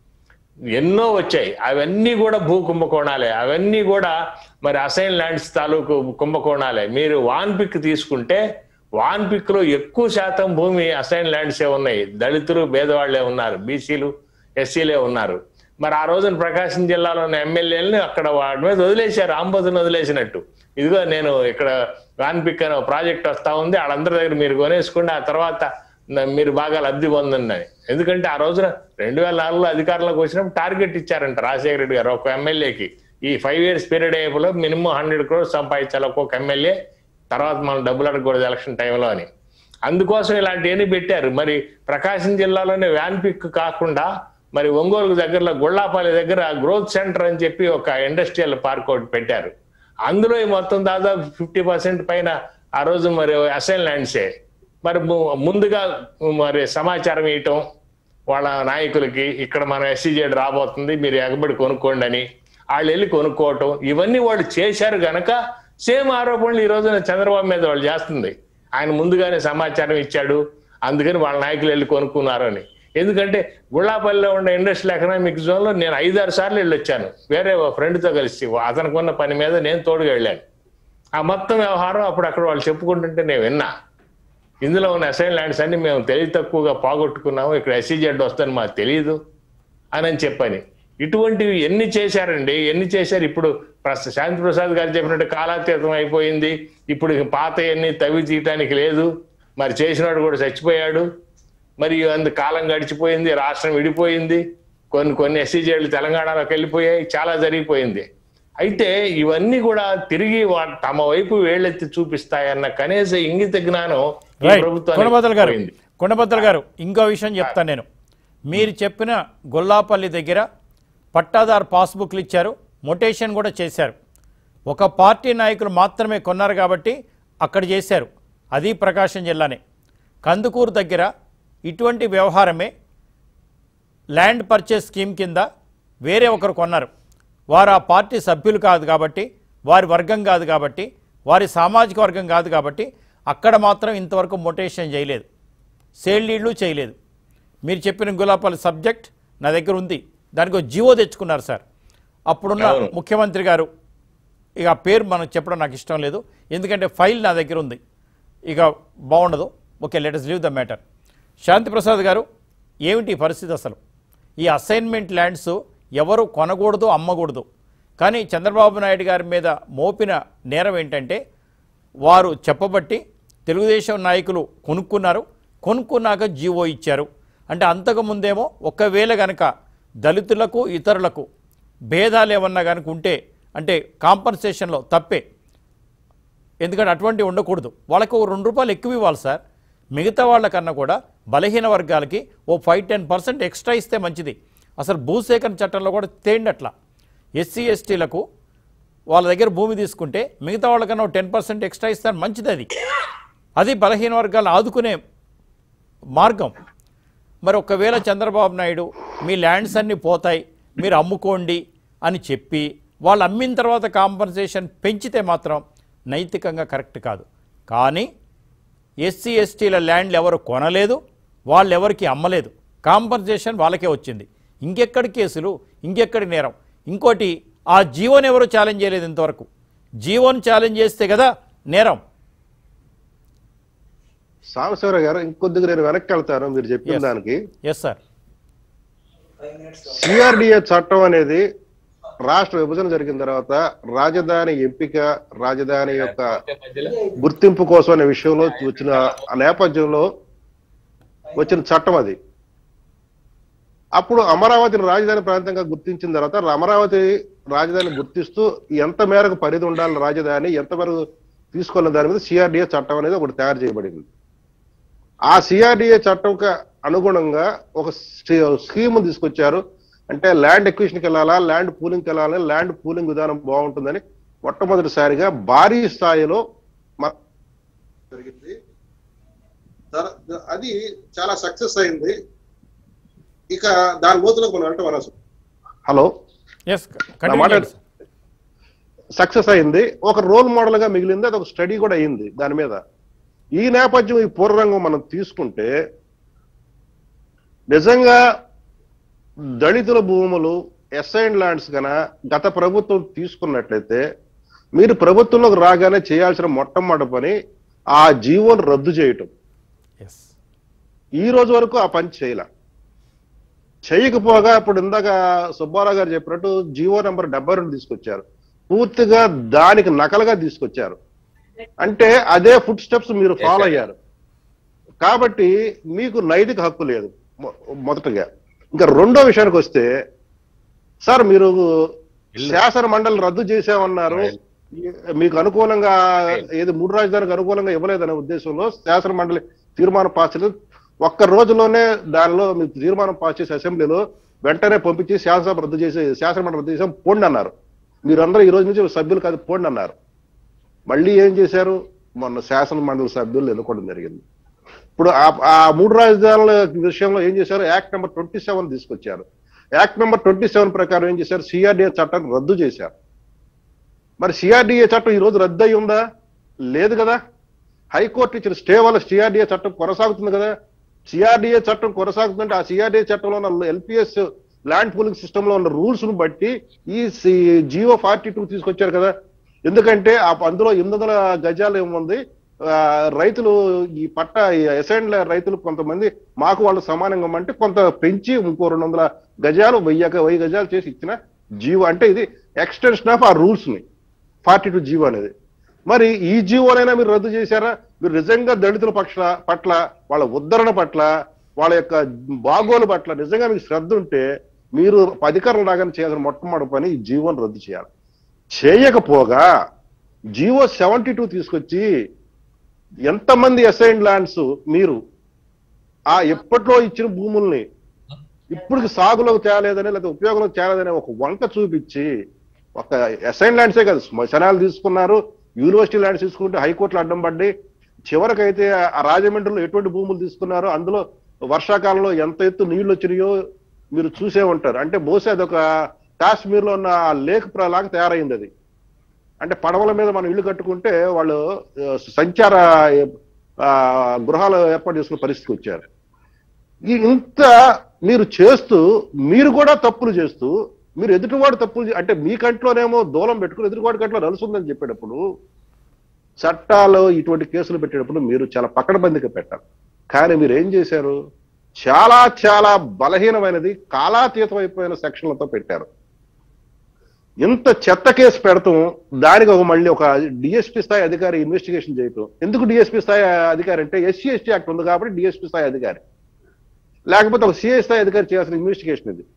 ఎన్నో వచ్చాయి అవన్నీ కూడా భూ కుంభకోణాలే అవన్నీ కూడా మరి అసైన్ ల్యాండ్స్ తాలూకు కుంభకోణాలే మీరు వాన్ పిక్ తీసుకుంటే వాన్ పిక్ లో ఎక్కువ శాతం భూమి అసైన్ ల్యాండ్సే ఉన్నాయి దళితులు పేదవాళ్లే ఉన్నారు బీసీలు ఎస్సీలే ఉన్నారు మరి ఆ రోజున ప్రకాశం జిల్లాలో ఉన్న ఎమ్మెల్యేలని అక్కడ వాడి మీద వదిలేశారు ఆంబోతుని వదిలేసినట్టు ఇదిగో నేను ఇక్కడ వాన్ పిక్ అనే ప్రాజెక్ట్ వస్తా ఉంది వాళ్ళందరి దగ్గర మీరు కొనేసుకోండి ఆ తర్వాత న- మీరు బాగా లబ్ధి పొందండి అని ఎందుకంటే ఆ రోజున రెండు వేల నాలుగులో అధికారంలోకి వచ్చినప్పుడు టార్గెట్ ఇచ్చారంట రాజశేఖర రెడ్డి గారు ఒక ఎమ్మెల్యేకి ఈ ఫైవ్ ఇయర్స్ పీరియడ్ అయ్యేలో మినిమం హండ్రెడ్ క్రోర్స్ సంపాదించాలి ఒక్కొక్క ఎమ్మెల్యే తర్వాత మనం డబ్బులు అడగకూడదు ఎలక్షన్ టైంలో అని అందుకోసం ఇలాంటివన్నీ పెట్టారు మరి ప్రకాశం జిల్లాలోనే వ్యాన్ పిక్ కాకుండా మరి ఒంగోలు దగ్గరలో గుళ్ళాపల్లి దగ్గర గ్రోత్ సెంటర్ అని చెప్పి ఒక ఇండస్ట్రియల్ పార్క్ ఒకటి పెట్టారు అందులో ఈ మొత్తం దాదాపు ఫిఫ్టీ పర్సెంట్ పైన ఆ రోజు మరి అసైన్ ల్యాండ్సే మరి ము- ముందుగా మరి సమాచారం ఇవ్వటం వాళ్ళ నాయకులకి ఇక్కడ మన ఎస్సీజెడ్ రాబోతుంది మీరు ఎగబడి కొనుక్కోండి అని వాళ్ళు వెళ్ళి కొనుక్కోవటం ఇవన్నీ వాళ్ళు చేశారు గనక సేమ్ ఆరోపణలు ఈ రోజున చంద్రబాబు మీద వాళ్ళు చేస్తుంది ఆయన ముందుగానే సమాచారం ఇచ్చాడు అందుకని వాళ్ళ నాయకులు వెళ్ళి కొనుక్కున్నారు అని ఎందుకంటే గుళ్ళాపల్లిలో ఉన్న ఇండస్ట్రియల్ ఎకనామిక్ జోన్ లో నేను ఐదారు సార్లు వెళ్ళి వచ్చాను వేరే ఓ friend తో కలిసి అతనికి ఉన్న పని మీద నేను తోడుగా వెళ్ళాను ఆ మొత్తం వ్యవహారం అప్పుడు అక్కడ వాళ్ళు చెప్పుకుంటుంటే నేను విన్నా ఇందులో ఉన్న అసైన్ ల్యాండ్స్ అన్ని మేము తెలివి తక్కువగా పోగొట్టుకున్నాము ఇక్కడ ఎస్సీజెడ్ వస్తుందని మాకు తెలియదు అని అని చెప్పని ఇటువంటివి ఎన్ని చేశారండి ఎన్ని చేశారు ఇప్పుడు ప్రస్తుత శాంతి ప్రసాద్ గారు చెప్పినట్టు కాలాతీతం అయిపోయింది ఇప్పుడు ఇక పాత ఎన్ని తవ్వి తీయటానికి లేదు మరి చేసినాడు కూడా చచ్చిపోయాడు మరి అందు కాలం గడిచిపోయింది రాష్ట్రం విడిపోయింది కొన్ని కొన్ని ఎస్సీజేలు తెలంగాణలోకి వెళ్ళిపోయాయి చాలా జరిగిపోయింది అయితే ఇవన్నీ కూడా తిరిగి వా- తమ వైపు వేళ్ళెత్తి చూపిస్తాయన్న కనీస ఇంగిత జ్ఞానం ఈ రైట్ ప్రభుత్వానికి కొండబద్దలు గారు పోయింది. కొండబద్దలు గారు ఇంకో విషయం చెప్తాను నేను మీరు చెప్పిన గొల్లాపల్లి దగ్గర పట్టాదారు పాస్బుక్లు ఇచ్చారు మొటేషన్ కూడా చేశారు ఒక పార్టీ నాయకులు మాత్రమే కొన్నారు కాబట్టి అక్కడ చేశారు అది ప్రకాశం జిల్లానే కందుకూరు దగ్గర ఇటువంటి వ్యవహారమే ల్యాండ్ పర్చేస్ స్కీమ్ కింద వేరే ఒకరు కొన్నారు వారు ఆ పార్టీ సభ్యులు కాదు కాబట్టి వారి వర్గం కాదు కాబట్టి వారి సామాజిక వర్గం కాదు కాబట్టి అక్కడ మాత్రం ఇంతవరకు మొటేషన్ చేయలేదు సేల్ డీడ్లు చేయలేదు మీరు చెప్పిన గులాపల్లి సబ్జెక్ట్ నా దగ్గర ఉంది దానికి ఒక జీవో తెచ్చుకున్నారు సార్ అప్పుడున్న అవును. ముఖ్యమంత్రి గారు ఇక ఆ పేరు మనం చెప్పడం నాకు ఇష్టం లేదు ఎందుకంటే ఫైల్ నా దగ్గర ఉంది ఇక బాగుండదు okay let's leave the matter Shanti Prasad గారు ఏమిటి ఈ పరిస్థితి అసలు ఈ అసైన్మెంట్ ల్యాండ్స్ ఎవరు కొనకూడదు అమ్మకూడదు కానీ చంద్రబాబు నాయుడు గారి మీద మోపిన నేరం ఏంటంటే వారు చెప్పబట్టి తెలుగుదేశం నాయకులు కొనుక్కున్నారు కొనుక్కున్నాక జీవో ఇచ్చారు అంటే అంతకు ముందేమో ఒకవేళ గనక దళితులకు ఇతరులకు భేదాలు ఏమన్నా కనుక ఉంటే అంటే కాంపన్సేషన్లో తప్పే ఎందుకంటే అటువంటివి ఉండకూడదు వాళ్ళకి ఓ రెండు రూపాయలు ఎక్కువ ఇవ్వాలి సార్ మిగతా వాళ్ళకన్నా కూడా బలహీన వర్గాలకి ఓ ఫైవ్ టెన్ పర్సెంట్ ఎక్స్ట్రా ఇస్తే మంచిది అసలు భూసేకరణ చట్టంలో కూడా తేండి అట్లా ఎస్సీ ఎస్టీలకు వాళ్ళ దగ్గర భూమి తీసుకుంటే మిగతా వాళ్ళకన్నా టెన్ పర్సెంట్ ఎక్స్ట్రా ఇస్తారు మంచిది అది అది బలహీన వర్గాలను ఆదుకునే మార్గం మరి ఒకవేళ చంద్రబాబు నాయుడు మీ ల్యాండ్స్ అన్నీ పోతాయి మీరు అమ్ముకోండి అని చెప్పి వాళ్ళు అమ్మిన తర్వాత కాంపన్సేషన్ పెంచితే మాత్రం నైతికంగా కరెక్ట్ కాదు కానీ ఎస్సీ ఎస్టీల ల్యాండ్లు ఎవరు కొనలేదు వాళ్ళు ఎవరికి అమ్మలేదు కాంపన్సేషన్ వాళ్ళకే వచ్చింది ఇంకెక్కడి కేసులు ఇంకెక్కడి నేరం ఇంకోటి ఆ జీవోని ఎవరు ఛాలెంజ్ చేయలేదు ఇంతవరకు జీవోని ఛాలెంజ్ చేస్తే కదా నేరం సాంబశివరావు గారు ఇంకొద్దిగా నేను వెనక్కి వెళ్తాను మీరు చెప్పిన Yes. దానికి ఎస్ సార్ సిఆర్డిఏ చట్టం అనేది రాష్ట్ర విభజన జరిగిన తర్వాత రాజధాని ఎంపిక రాజధాని యొక్క గుర్తింపు కోసం అనే విషయంలో వచ్చిన ఆ నేపథ్యంలో వచ్చిన చట్టం అది అప్పుడు అమరావతిని రాజధాని ప్రాంతంగా గుర్తించిన తర్వాత అమరావతి రాజధాని గుర్తిస్తూ ఎంత మేరకు పరిధి ఉండాలి రాజధాని ఎంత మేరకు తీసుకోవాలని దాని మీద సిఆర్డిఏ చట్టం అనేది ఒకటి తయారు చేయబడింది ఆ సిఆర్డిఏ చట్టంకి అనుగుణంగా ఒక స్కీమ్ తీసుకొచ్చారు అంటే ల్యాండ్ ఎక్విషన్కి వెళ్ళాలా ల్యాండ్ పూలింగ్కి వెళ్ళాలని ల్యాండ్ పూలింగ్ విధానం బాగుంటుందని మొట్టమొదటిసారిగా భారీ స్థాయిలో మ- జరిగింది దర- ద- అది చాలా సక్సెస్ అయింది ఇక దాని లోతులకు మనం వెళ్ళటం అనవసరం హలో ఎస్ నా మాట సక్సెస్ అయింది ఒక రోల్ మోడల్ గా మిగిలింది అది ఒక స్టడీ కూడా అయింది దాని మీద ఈ నేపథ్యం ఈ పూర్వరంగం మనం తీసుకుంటే నిజంగా దళితుల భూములు ఎస్ఐన్ ల్యాండ్స్ గన గత ప్రభుత్వం తీసుకున్నట్లయితే మీరు ప్రభుత్వంలోకి రాగానే చేయాల్సిన మొట్టమొదటి పని ఆ జీవోను రద్దు చేయటం ఎస్ ఈ రోజు వరకు ఆ పని చేయలే చేయకపోగా ఇప్పుడు ఇందాక సుబ్బారావు గారు చెప్పినట్టు జీవో నెంబర్ డెబ్బై రెండు తీసుకొచ్చారు పూర్తిగా దానికి నకలుగా తీసుకొచ్చారు అంటే అదే ఫుడ్ స్టెప్స్ మీరు ఫాలో అయ్యారు కాబట్టి మీకు నైతిక హక్కు లేదు మొ- మొదటగా ఇంకా రెండో విషయానికి వస్తే సార్ మీరు శాసన మండలి రద్దు చేసామన్నారు మీకు అనుకూలంగా ఏది మూడు రాజధానికి అనుకూలంగా ఇవ్వలేదనే ఉద్దేశంలో శాసన మండలి తీర్మానం పాస్ చేయలేదు ఒక్క రోజులోనే దానిలో మీరు తీర్మానం పాస్ చేసి అసెంబ్లీలో వెంటనే పంపించి శాసనసభ రద్దు చేసి శాసన మండలి రద్దు చేసాం పోండి అన్నారు మీరందరూ ఈ రోజు నుంచి సభ్యులు కాదు పోండి అన్నారు మళ్ళీ ఏం చేశారు మొన్న శాసన మండలి సభ్యులు ఎన్నుకోవడం జరిగింది ఇప్పుడు ఆ- ఆ మూడు రాజధానుల విషయంలో ఏం చేశారు యాక్ట్ నెంబర్ ట్వంటీ సెవెన్ తీసుకొచ్చారు యాక్ట్ నెంబర్ ట్వంటీ సెవెన్ ప్రకారం ఏం చేశారు సిఆర్డిఏ చట్టాన్ని రద్దు చేశారు మరి సిఆర్డిఏ చట్టం ఈ రోజు రద్దు అయి ఉందా లేదు కదా హైకోర్టు ఇచ్చిన స్టే వల్ల సిఆర్డిఏ చట్టం కొనసాగుతుంది కదా సిఆర్డిఏ చట్టం కొనసాగుతుందంటే ఆ సిఆర్డిఏ చట్టంలో ఉన్న ఎల్పిఎస్ ల్యాండ్ పూలింగ్ సిస్టమ్ లో ఉన్న రూల్స్ ను బట్టి ఈ జియో ఫార్టీ టూ తీసుకొచ్చారు కదా ఎందుకంటే ఆ అందులో ఎనిమిది వందల గజాలు ఏముంది ఆ, రైతులు ఈ పట్ట అసైన్ల రైతులు కొంతమంది మాకు వాళ్ళు సమానంగా అంటే కొంత పెంచి ఇంకో రెండు వందల గజాలు వెయ్యి వెయ్యి గజాలు చేసి ఇచ్చిన జీవో అంటే ఇది ఎక్స్టెన్షన్ ఆఫ్ ఆ రూల్స్ ని ఫార్టీ టూ జీవో అనేది మరి ఈ జీవోనైనా మీరు రద్దు చేశారా మీరు నిజంగా దళితుల పక్ష పట్ల వాళ్ళ ఉద్ధరణ పట్ల వాళ్ళ యొక్క బాగోలు పట్ల నిజంగా మీకు శ్రద్ధ ఉంటే మీరు అధికారులు రాగానే చేయాల్సిన మొట్టమొదటి పని ఈ జీవోని రద్దు చేయాలి చేయకపోగా జీవో సెవెంటీ టూ తీసుకొచ్చి ఎంతమంది అసైన్ ల్యాండ్స్ మీరు ఆ ఎప్పట్లో ఇచ్చిన భూముల్ని ఇప్పుడు సాగులోకి తేలేదని లేదా ఉపయోగంలోకి తేలేదని ఒక వంక చూపించి ఒక అసైన్ ల్యాండ్సే కాదు శ్మశానాలు తీసుకున్నారు యూనివర్సిటీ ల్యాండ్స్ తీసుకుంటే హైకోర్టులో అడ్డం పడ్డి చివరికైతే ఆ రాజమండ్రిలో ఎటువంటి భూములు తీసుకున్నారో అందులో వర్షాకాలంలో ఎంత ఎత్తు నీళ్లు వచ్చినాయో మీరు చూసే ఉంటారు అంటే బహుశా అదొక కాశ్మీర్ లో ఉన్న లేక్ లాగా తయారైంది అది అంటే పడవల మీద మనం ఇల్లు కట్టుకుంటే వాళ్ళు ఆ, సంచార ఆ, గృహాలు ఏర్పాటు చేసుకునే పరిస్థితికి వచ్చారు ఈ ఇంత మీరు చేస్తూ మీరు కూడా తప్పులు చేస్తూ మీరు ఎదుటివాడు తప్పులు చే- అంటే మీ కంట్లోనేమో దూలం పెట్టుకుని ఎదుటివాడి కంట్లో నలుసుందని చెప్పేటప్పుడు చట్టాలు ఇటువంటి కేసులు పెట్టేటప్పుడు మీరు చాలా పకడ్బందీగా పెట్టాలి కానీ మీరు ఏం చేశారు చాలా చాలా బలహీనమైనది కాలాతీతం అయిపోయిన సెక్షన్లతో పెట్టారు ఇంత చెత్త కేసు పెడతాం దానికి ఒక మళ్ళీ ఒక డిఎస్పీ స్థాయి అధికారి ఇన్వెస్టిగేషన్ చేయటం ఎందుకు డిఎస్పీ స్థాయి అధికారి అంటే ఎస్సీ ఎస్టీ యాక్ట్ ఉంది కాబట్టి డిఎస్పీ స్థాయి అధికారి లేకపోతే ఒక సిఐ స్థాయి అధికారి చేయాల్సిన ఇన్వెస్టిగేషన్ ఇది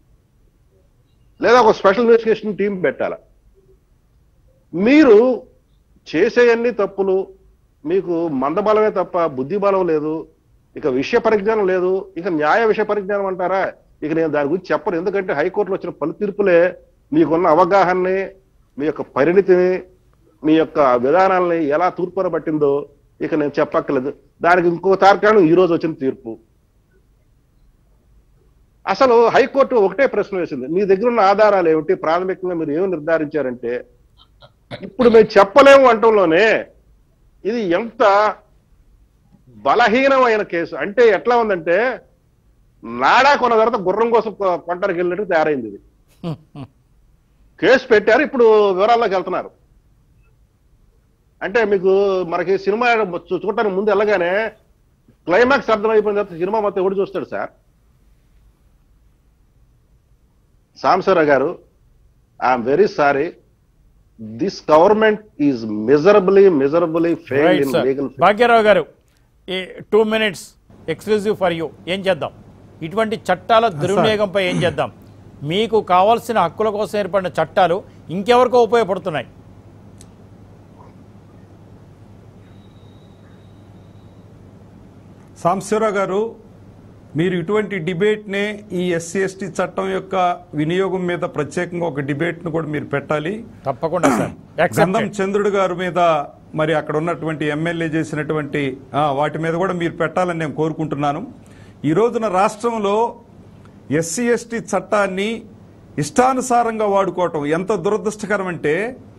లేదా ఒక స్పెషల్ ఇన్వెస్టిగేషన్ టీం పెట్టాల మీరు చేసేయన్ని తప్పులు మీకు మందబలమే తప్ప బుద్ధి బలం లేదు ఇక విషయ పరిజ్ఞానం లేదు ఇక న్యాయ విషయ పరిజ్ఞానం అంటారా ఇక నేను దాని గురించి చెప్పను ఎందుకంటే హైకోర్టులో వచ్చిన పలు తీర్పులే మీకున్న అవగాహనని మీ యొక్క పరిణితిని మీ యొక్క విధానాలని ఎలా తూర్పున పట్టిందో ఇక నేను చెప్పక్కర్లేదు దానికి ఇంకో తార్కాణం ఈ రోజు వచ్చిన తీర్పు అసలు హైకోర్టు ఒకటే ప్రశ్న వేసింది మీ దగ్గర ఉన్న ఆధారాలు ఏమిటి ప్రాథమికంగా మీరు ఏమి నిర్ధారించారంటే ఇప్పుడు మేము చెప్పలేము అంటంలోనే ఇది ఎంత బలహీనమైన కేసు అంటే ఎట్లా ఉందంటే నాడా కొన్న తర్వాత గుర్రం కోసం కొ- కొంటానికి వెళ్ళినట్టు తయారైంది ఇది కేసు పెట్టారు ఇప్పుడు వివరాల్లోకి వెళ్తున్నారు అంటే మీకు మనకి సినిమా చూ- చూడటానికి ముందు వెళ్ళగానే క్లైమాక్స్ అర్థమైపోయిన తర్వాత సినిమా మొత్తం ఎవడు చూస్తాడు సార్ సాంబశివరావు గారు I'm very sorry this government is miserably miserably fail right in sir legal Bhagyarao గారు ఈ two minutes exclusive for you ఏం చేద్దాం ఇటువంటి చట్టాల దుర్వినియోగంపై ఏం చేద్దాం మీకు కావాల్సిన హక్కుల కోసం ఏర్పడిన చట్టాలు ఇంకెవరికో ఉపయోగపడుతున్నాయి సాంబశివరావు గారు మీరు ఇటువంటి డిబేట్నే ఈ ఎస్సీ ఎస్టీ చట్టం యొక్క వినియోగం మీద ప్రత్యేకంగా ఒక డిబేట్ను కూడా మీరు పెట్టాలి తప్పకుండా సార్ గంధం Accepted. చంద్రుడు గారి మీద మరి అక్కడ ఉన్నటువంటి ఎమ్మెల్యే చేసినటువంటి ఆ, వాటి మీద కూడా మీరు పెట్టాలని నేను కోరుకుంటున్నాను ఈ రోజున రాష్ట్రంలో ఎస్సీ ఎస్టీ చట్టాన్ని ఇష్టానుసారంగా వాడుకోవటం ఎంత దురదృష్టకరం అంటే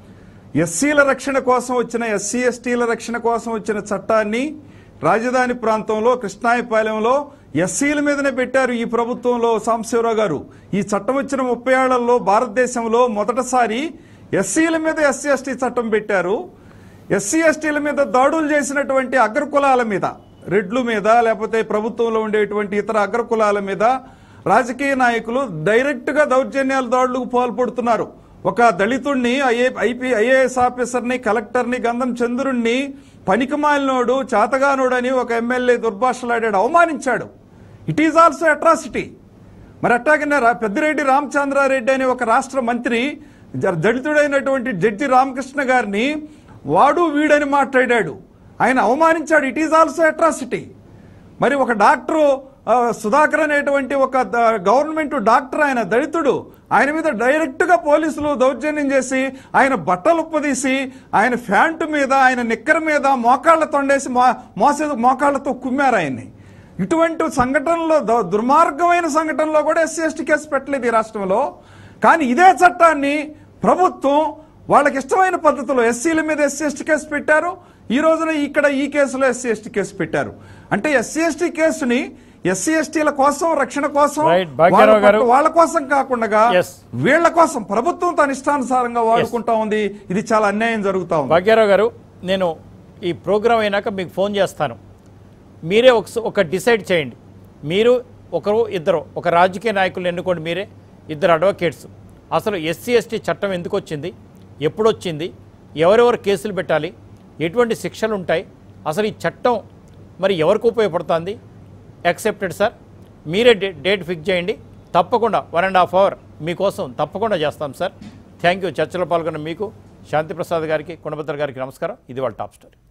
ఎస్సీల రక్షణ కోసం వచ్చిన ఎస్సీ ఎస్టీల రక్షణ కోసం వచ్చిన చట్టాన్ని రాజధాని ప్రాంతంలో కృష్ణాయపాలెంలో ఎస్సీల మీదనే పెట్టారు ఈ ప్రభుత్వంలో సాంబశివరావు గారు ఈ చట్టం వచ్చిన ముప్పై ఏళ్లలో భారతదేశంలో మొదటిసారి ఎస్సీల మీద ఎస్సీ ఎస్టీ చట్టం పెట్టారు ఎస్సీ ఎస్టీల మీద దాడులు చేసినటువంటి అగ్రకులాల మీద రెడ్లు మీద లేకపోతే ప్రభుత్వంలో ఉండేటువంటి ఇతర అగ్రకులాల మీద రాజకీయ నాయకులు డైరెక్ట్ గా దౌర్జన్యాల దాడులకు పాల్పడుతున్నారు ఒక దళితుణ్ణి ఐఏ ఐపీ ఐఏఎస్ ఆఫీసర్ని కలెక్టర్ని గంధం చంద్రుణ్ణి పనికిమాలినోడు చాతగానోడు అని ఒక ఎమ్మెల్యే దుర్భాషలాడాడు అవమానించాడు ఇట్ ఈజ్ ఆల్సో అట్రాసిటీ మరి అట్టాగనే రా- పెద్దిరెడ్డి రామచంద్రారెడ్డి అనే ఒక రాష్ట్ర మంత్రి జ- దళితుడైనటువంటి జడ్జి రామకృష్ణ గారిని వాడు వీడని మాట్లాడాడు ఆయన అవమానించాడు ఇట్ ఈజ్ ఆల్సో అట్రాసిటీ మరి ఒక డాక్టరు ఆ, సుధాకర్ అనేటువంటి ఒక ద- గవర్నమెంట్ డాక్టర్ ఆయన దళితుడు ఆయన మీద డైరెక్ట్ గా పోలీసులు దౌర్జన్యం చేసి ఆయన బట్టలు ఉప్పదీసి ఆయన ఫ్యాంటు మీద ఆయన నిక్కర మీద మోకాళ్ళ తొండేసి మో- మోసే మోకాళ్ళతో కుమ్మారు ఆయన్ని ఇటువంటి సంఘటనలో ద- దుర్మార్గమైన సంఘటనలో కూడా ఎస్సీ ఎస్టీ కేసు పెట్టలేదు ఈ రాష్ట్రంలో కానీ ఇదే చట్టాన్ని ప్రభుత్వం వాళ్ళకి ఇష్టమైన పద్ధతిలో ఎస్సీల మీద ఎస్సీ ఎస్టీ కేసు పెట్టారు ఈ రోజున ఇక్కడ ఈ కేసులో ఎస్సీ ఎస్టీ కేసు పెట్టారు అంటే ఎస్సీ ఎస్టీ కేసుని ఎస్సీ ఎస్టీల కోసం రక్షణ కోసం Right, భాగ్యరావు వాళ్ళ గారు. పట్ల- వాళ్ళ కోసం కాకుండా Yes. వీళ్ళ కోసం ప్రభుత్వం తన ఇష్టానుసారంగా వాడుకుంటా ఉంది ఇది చాలా అన్యాయం జరుగుతా ఉంది భాగ్యరావు గారు నేను ఈ ప్రోగ్రాం అయినాక మీకు ఫోన్ చేస్తాను మీరే ఒక ఒక డిసైడ్ చేయండి మీరు ఒకరు ఇద్దరు ఒక రాజకీయ నాయకులను ఎన్నుకోండి మీరే ఇద్దరు అడ్వకేట్స్ అసలు ఎస్సీ ఎస్టీ చట్టం ఎందుకు వచ్చింది ఎప్పుడు వచ్చింది ఎవరెవరు కేసులు పెట్టాలి ఎటువంటి శిక్షలు ఉంటాయి అసలు ఈ చట్టం మరి ఎవరికి ఉపయోగపడుతుంది యాక్సెప్టెడ్ సార్ మీరే డే డేట్ ఫిక్స్ చేయండి తప్పకుండా వన్ అండ్ హాఫ్ అవర్ మీకోసం తప్పకుండా చేస్తాం సార్ థ్యాంక్ యూ చర్చలో పాల్గొన్న మీకు శాంతిప్రసాద్ గారికి కొండభద్ర గారికి నమస్కారం ఇది వాళ్ళ టాప్ స్టోరీ